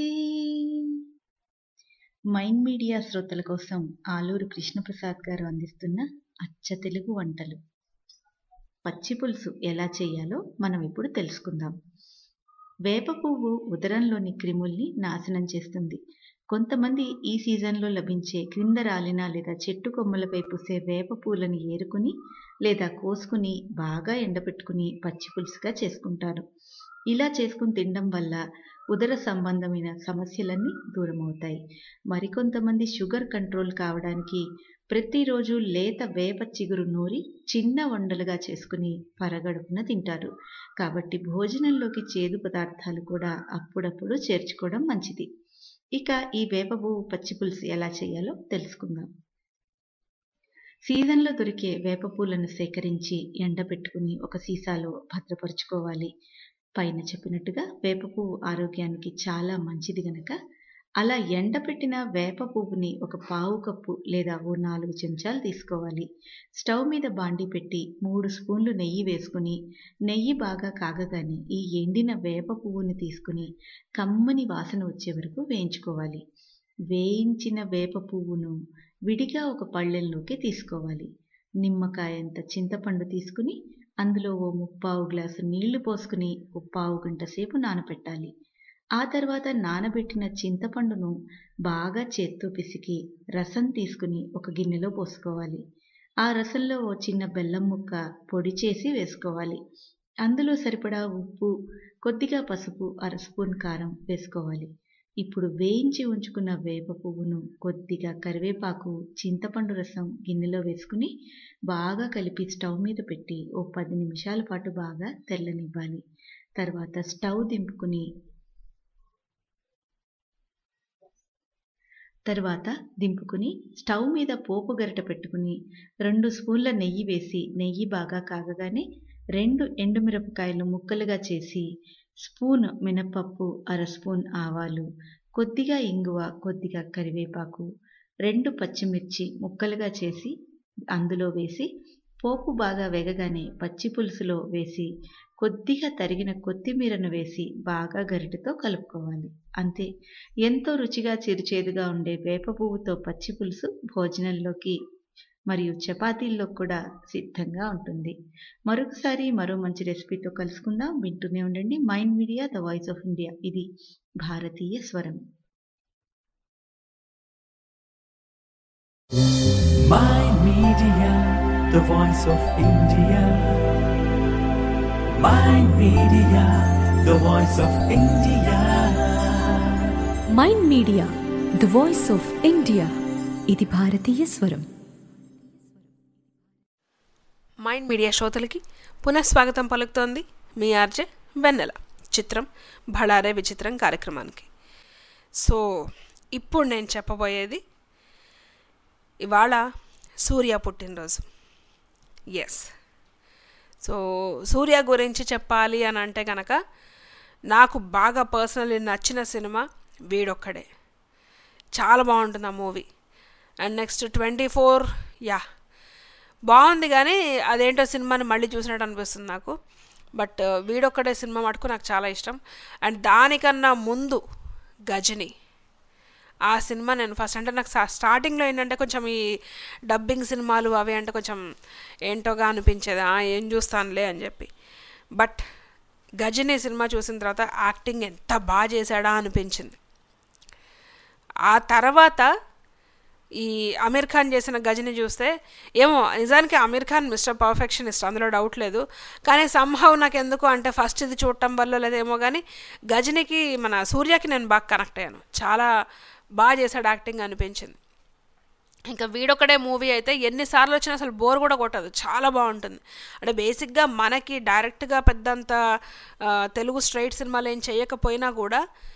Speaker 8: మైండ్ మీడియా శ్రోతల కోసం ఆలూరు కృష్ణప్రసాద్ గారు అందిస్తున్న అచ్చ తెలుగు వంటలు పచ్చి పులుసు ఎలా చేయాలో మనం ఇప్పుడు తెలుసుకుందాం వేప పువ్వు ఉదరంలోని క్రిముల్ని నాశనం చేస్తుంది కొంతమంది ఈ సీజన్లో లభించే క్రింద రాలిన లేదా చెట్టు కొమ్మలపై పూసే వేప పూలను ఏరుకుని లేదా కోసుకుని బాగా ఎండబెట్టుకుని పచ్చి పులుసుగా చేసుకుంటారు ఇలా చేసుకుని తినడం వల్ల ఉదర సంబంధమైన సమస్యలన్నీ దూరం అవుతాయి మరికొంతమంది షుగర్ కంట్రోల్ కావడానికి ప్రతిరోజు లేత వేప చిగురు నూరి చిన్న వండలుగా చేసుకుని పరగడుపున తింటారు కాబట్టి భోజనంలోకి చేదు పదార్థాలు కూడా అప్పుడప్పుడు చేర్చుకోవడం మంచిది ఇక ఈ వేప పువ్వు పచ్చి పులుసు ఎలా చేయాలో తెలుసుకుందాం సీజన్లో దొరికే వేప పూలను సేకరించి ఎండబెట్టుకుని ఒక సీసాలో భద్రపరుచుకోవాలి పైన చెప్పినట్టుగా వేప పువ్వు ఆరోగ్యానికి చాలా మంచిది గనక అలా ఎండబెట్టిన వేప పువ్వుని ఒక పావు కప్పు లేదా ఓ నాలుగు చెంచాలు తీసుకోవాలి స్టవ్ మీద బాండి పెట్టి మూడు స్పూన్లు నెయ్యి వేసుకుని నెయ్యి బాగా కాగగానే ఈ ఎండిన వేప పువ్వుని తీసుకుని కమ్మని వాసన వచ్చే వరకు వేయించుకోవాలి వేయించిన వేప పువ్వును విడిగా ఒక పళ్ళెంలోకి తీసుకోవాలి నిమ్మకాయంత చింతపండు తీసుకుని అందులో ఓ ముప్పావు గ్లాసు నీళ్లు పోసుకుని ఓ పావు గంట సేపు నానబెట్టాలి ఆ తర్వాత నానబెట్టిన చింతపండును బాగా చేత్తో పిసికి రసం తీసుకుని ఒక గిన్నెలో పోసుకోవాలి ఆ రసంలో ఓ చిన్న బెల్లం ముక్క పొడి చేసి వేసుకోవాలి అందులో సరిపడా ఉప్పు కొద్దిగా పసుపు అర స్పూన్ కారం వేసుకోవాలి ఇప్పుడు వేయించి ఉంచుకున్న వేప పువ్వును కొద్దిగా కరివేపాకు చింతపండు రసం గిన్నెలో వేసుకుని బాగా కలిపి స్టవ్ మీద పెట్టి ఓ పది నిమిషాల పాటు బాగా తెల్లనివ్వాలి తర్వాత స్టవ్ దింపుకుని తర్వాత దింపుకుని స్టవ్ మీద పోపు గరిట పెట్టుకుని రెండు స్పూన్ల నెయ్యి వేసి నెయ్యి బాగా కాగగానే రెండు ఎండుమిరపకాయలు ముక్కలుగా చేసి స్పూన్ మినపప్పు అర స్పూన్ ఆవాలు కొద్దిగా ఇంగువ కొద్దిగా కరివేపాకు రెండు పచ్చిమిర్చి ముక్కలుగా చేసి అందులో వేసి పోపు బాగా వేగగానే పచ్చి పులుసులో వేసి కొద్దిగా తరిగిన కొత్తిమీరను వేసి బాగా గరిటెతో కలుపుకోవాలి అంతే ఎంతో రుచిగా చిరుచేదుగా ఉండే వేప పువ్వుతో పచ్చి పులుసు భోజనంలోకి మరియు చపాతీల్లో కూడా సిద్ధంగా ఉంటుంది మరొకసారి మరో మంచి రెసిపీతో కలుసుకుందాం వింటూనే ఉండండి Mind media the voice of India ఇది భారతీయ స్వరం
Speaker 2: Mind Media, the voice of India. Mind Media, the voice of India.
Speaker 3: Mind media the voice of India ఇది భారతీయ స్వరం
Speaker 6: మైండ్ మీడియా శ్రోతలకి పునఃస్వాగతం పలుకుతోంది మీ ఆర్జే వెన్నెల చిత్రం భళారే విచిత్రం కార్యక్రమానికి సో ఇప్పుడు నేను చెప్పబోయేది ఇవాళ సూర్య పుట్టినరోజు ఎస్ సో సూర్య గురించి చెప్పాలి అని అంటే కనుక నాకు బాగా పర్సనల్లీ నచ్చిన సినిమా వీడొక్కడే చాలా బాగుంటుంది ఆ movie and next twenty four yeah బాగుంది కానీ అదేంటో సినిమాని మళ్ళీ చూసినట్టు అనిపిస్తుంది నాకు బట్ వీడొక్కడే సినిమా మటుకు నాకు చాలా ఇష్టం అండ్ దానికన్నా ముందు గజని ఆ సినిమా నేను ఫస్ట్ అంటే నాకు స్టార్టింగ్లో ఏంటంటే కొంచెం ఈ డబ్బింగ్ సినిమాలు అవి అంటే కొంచెం ఏంటోగా అనిపించేది "ఆ, ఏం చూస్తానులే అని చెప్పి బట్ గజని సినిమా చూసిన తర్వాత యాక్టింగ్ ఎంత బాగా చేశాడా అనిపించింది ఆ తర్వాత ఈ అమీర్ ఖాన్ చేసిన గజని చూస్తే ఏమో నిజానికి అమీర్ ఖాన్ మిస్టర్ పర్ఫెక్షనిస్ట్ అందులో డౌట్ లేదు కానీ సంహవ్ నాకు ఎందుకు అంటే ఫస్ట్ ఇది చూడటం వల్ల లేదేమో కానీ గజనికి మన సూర్యకి నేను బాగా కనెక్ట్ అయ్యాను చాలా బాగా చేశాడు యాక్టింగ్ అనిపించింది ఇంకా వీడొక్కడే మూవీ అయితే ఎన్నిసార్లు వచ్చినా అసలు బోర్ కూడా కొట్టదు చాలా బాగుంటుంది అంటే బేసిక్గా మనకి డైరెక్ట్గా పెద్దంత ఆ, తెలుగు స్ట్రైట్ సినిమాలు ఏం చేయకపోయినా కూడా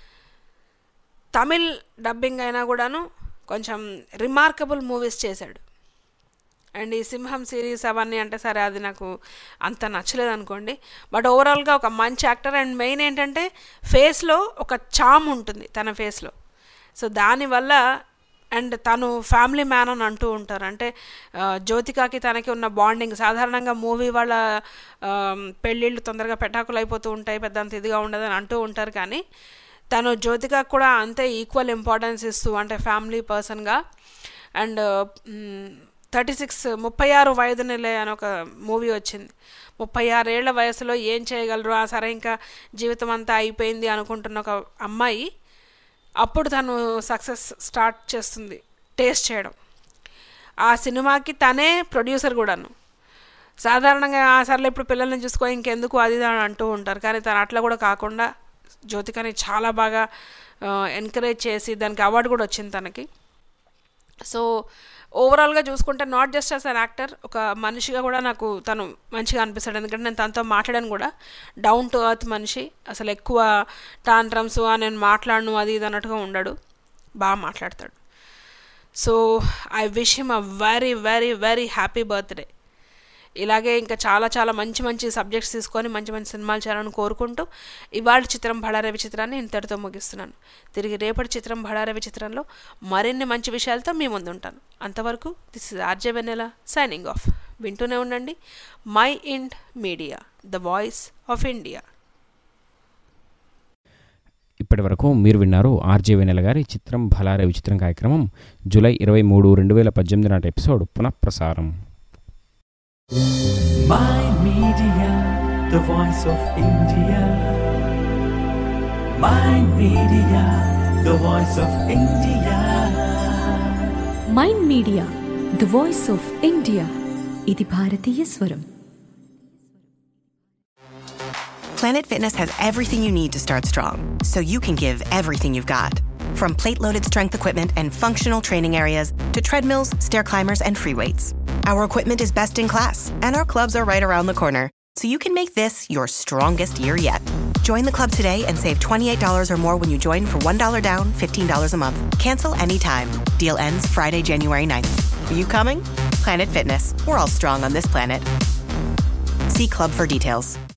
Speaker 6: తమిళ్ డబ్బింగ్ అయినా కూడాను కొంచెం రిమార్కబుల్ మూవీస్ చేశాడు అండ్ ఈ సింహం సిరీస్ అవన్నీ అంటే సరే అది నాకు అంత నచ్చలేదు అనుకోండి బట్ ఓవరాల్గా ఒక మంచి యాక్టర్ అండ్ మెయిన్ ఏంటంటే ఫేస్లో ఒక చామ్ ఉంటుంది తన ఫేస్లో సో దానివల్ల అండ్ తను ఫ్యామిలీ మ్యాన్ అని అంటూ ఉంటారు అంటే ఆ, జ్యోతికాకి తనకి ఉన్న బాండింగ్ సాధారణంగా మూవీ వాళ్ళ ఆ, పెళ్ళిళ్ళు తొందరగా పెటాకులు అయిపోతూ ఉంటాయి పెద్దంత ఇదిగా ఉండదని అంటూ ఉంటారు కానీ తను జ్యోతికాకి కూడా అంతే ఈక్వల్ ఇంపార్టెన్స్ ఇస్తూ అంటే ఫ్యామిలీ పర్సన్గా అండ్ థర్టీ సిక్స్ ముప్పై ఆరు వయదు నెలే అని ఒక మూవీ వచ్చింది ముప్పై ఆరేళ్ల వయసులో ఏం చేయగలరు ఆ సరే ఇంకా జీవితం అంతా అయిపోయింది అనుకుంటున్న ఒక అమ్మాయి అప్పుడు తను సక్సెస్ స్టార్ట్ చేస్తుంది టేస్ట్ చేయడం ఆ సినిమాకి తనే ప్రొడ్యూసర్ కూడాను సాధారణంగా ఆ సర్లే ఇప్పుడు పిల్లల్ని చూసుకో ఇంకెందుకు అది ఇది అని అంటూ ఉంటారు కానీ తను అట్లా కూడా కాకుండా జ్యోతికని చాలా బాగా ఎంకరేజ్ చేసి దానికి అవార్డు కూడా వచ్చింది తనకి సో ఓవరాల్గా చూసుకుంటే not just as an actor ఒక మనిషిగా కూడా నాకు తను మంచిగా అనిపిస్తాడు ఎందుకంటే నేను తనతో మాట్లాడాను కూడా డౌన్ టు అర్త్ మనిషి అసలు ఎక్కువ టాంట్రమ్స్ నేను మాట్లాడను అది ఇది అన్నట్టుగా ఉండడు బాగా మాట్లాడతాడు so I wish him a very very very happy birthday ఇలాగే ఇంకా చాలా చాలా మంచి మంచి సబ్జెక్ట్స్ తీసుకొని మంచి మంచి సినిమాలు చేయాలని కోరుకుంటూ ఇవాళ చిత్రం భళారవి చిత్రాన్ని ఇంతటితో ముగిస్తున్నాను తిరిగి రేపటి చిత్రం భళారవి చిత్రంలో మరిన్ని మంచి విషయాలతో మీ ముందు ఉంటాను అంతవరకు this is RJ Vennela signing off వింటూనే ఉండండి Mind Media the voice of India
Speaker 4: ఇప్పటి వరకు మీరు విన్నారు ఆర్జే వెనెల గారి చిత్రం భలారే విచిత్రం కార్యక్రమం జూలై ఇరవై మూడు రెండు వేల పద్దెనిమిది నాటి ఎపిసోడ్ పునఃప్రసారం
Speaker 2: Mind Media, the voice of India. Mind Media, the voice of India.
Speaker 3: Mind media the voice of India ఇది భారతీయ స్వరం
Speaker 14: Planet Fitness has everything you need to start strong, so you can give everything you've got. From plate loaded strength equipment and functional training areas to treadmills, stair climbers, and free weights. Our equipment is best in class, and our clubs are right around the corner, so you can make this your strongest year yet. Join the club today and save $28 or more when you join for $1 down, $15 a month. Cancel anytime. Deal ends Friday, January 9th. Are you coming? Planet Fitness. We're all strong on this planet. See club for details.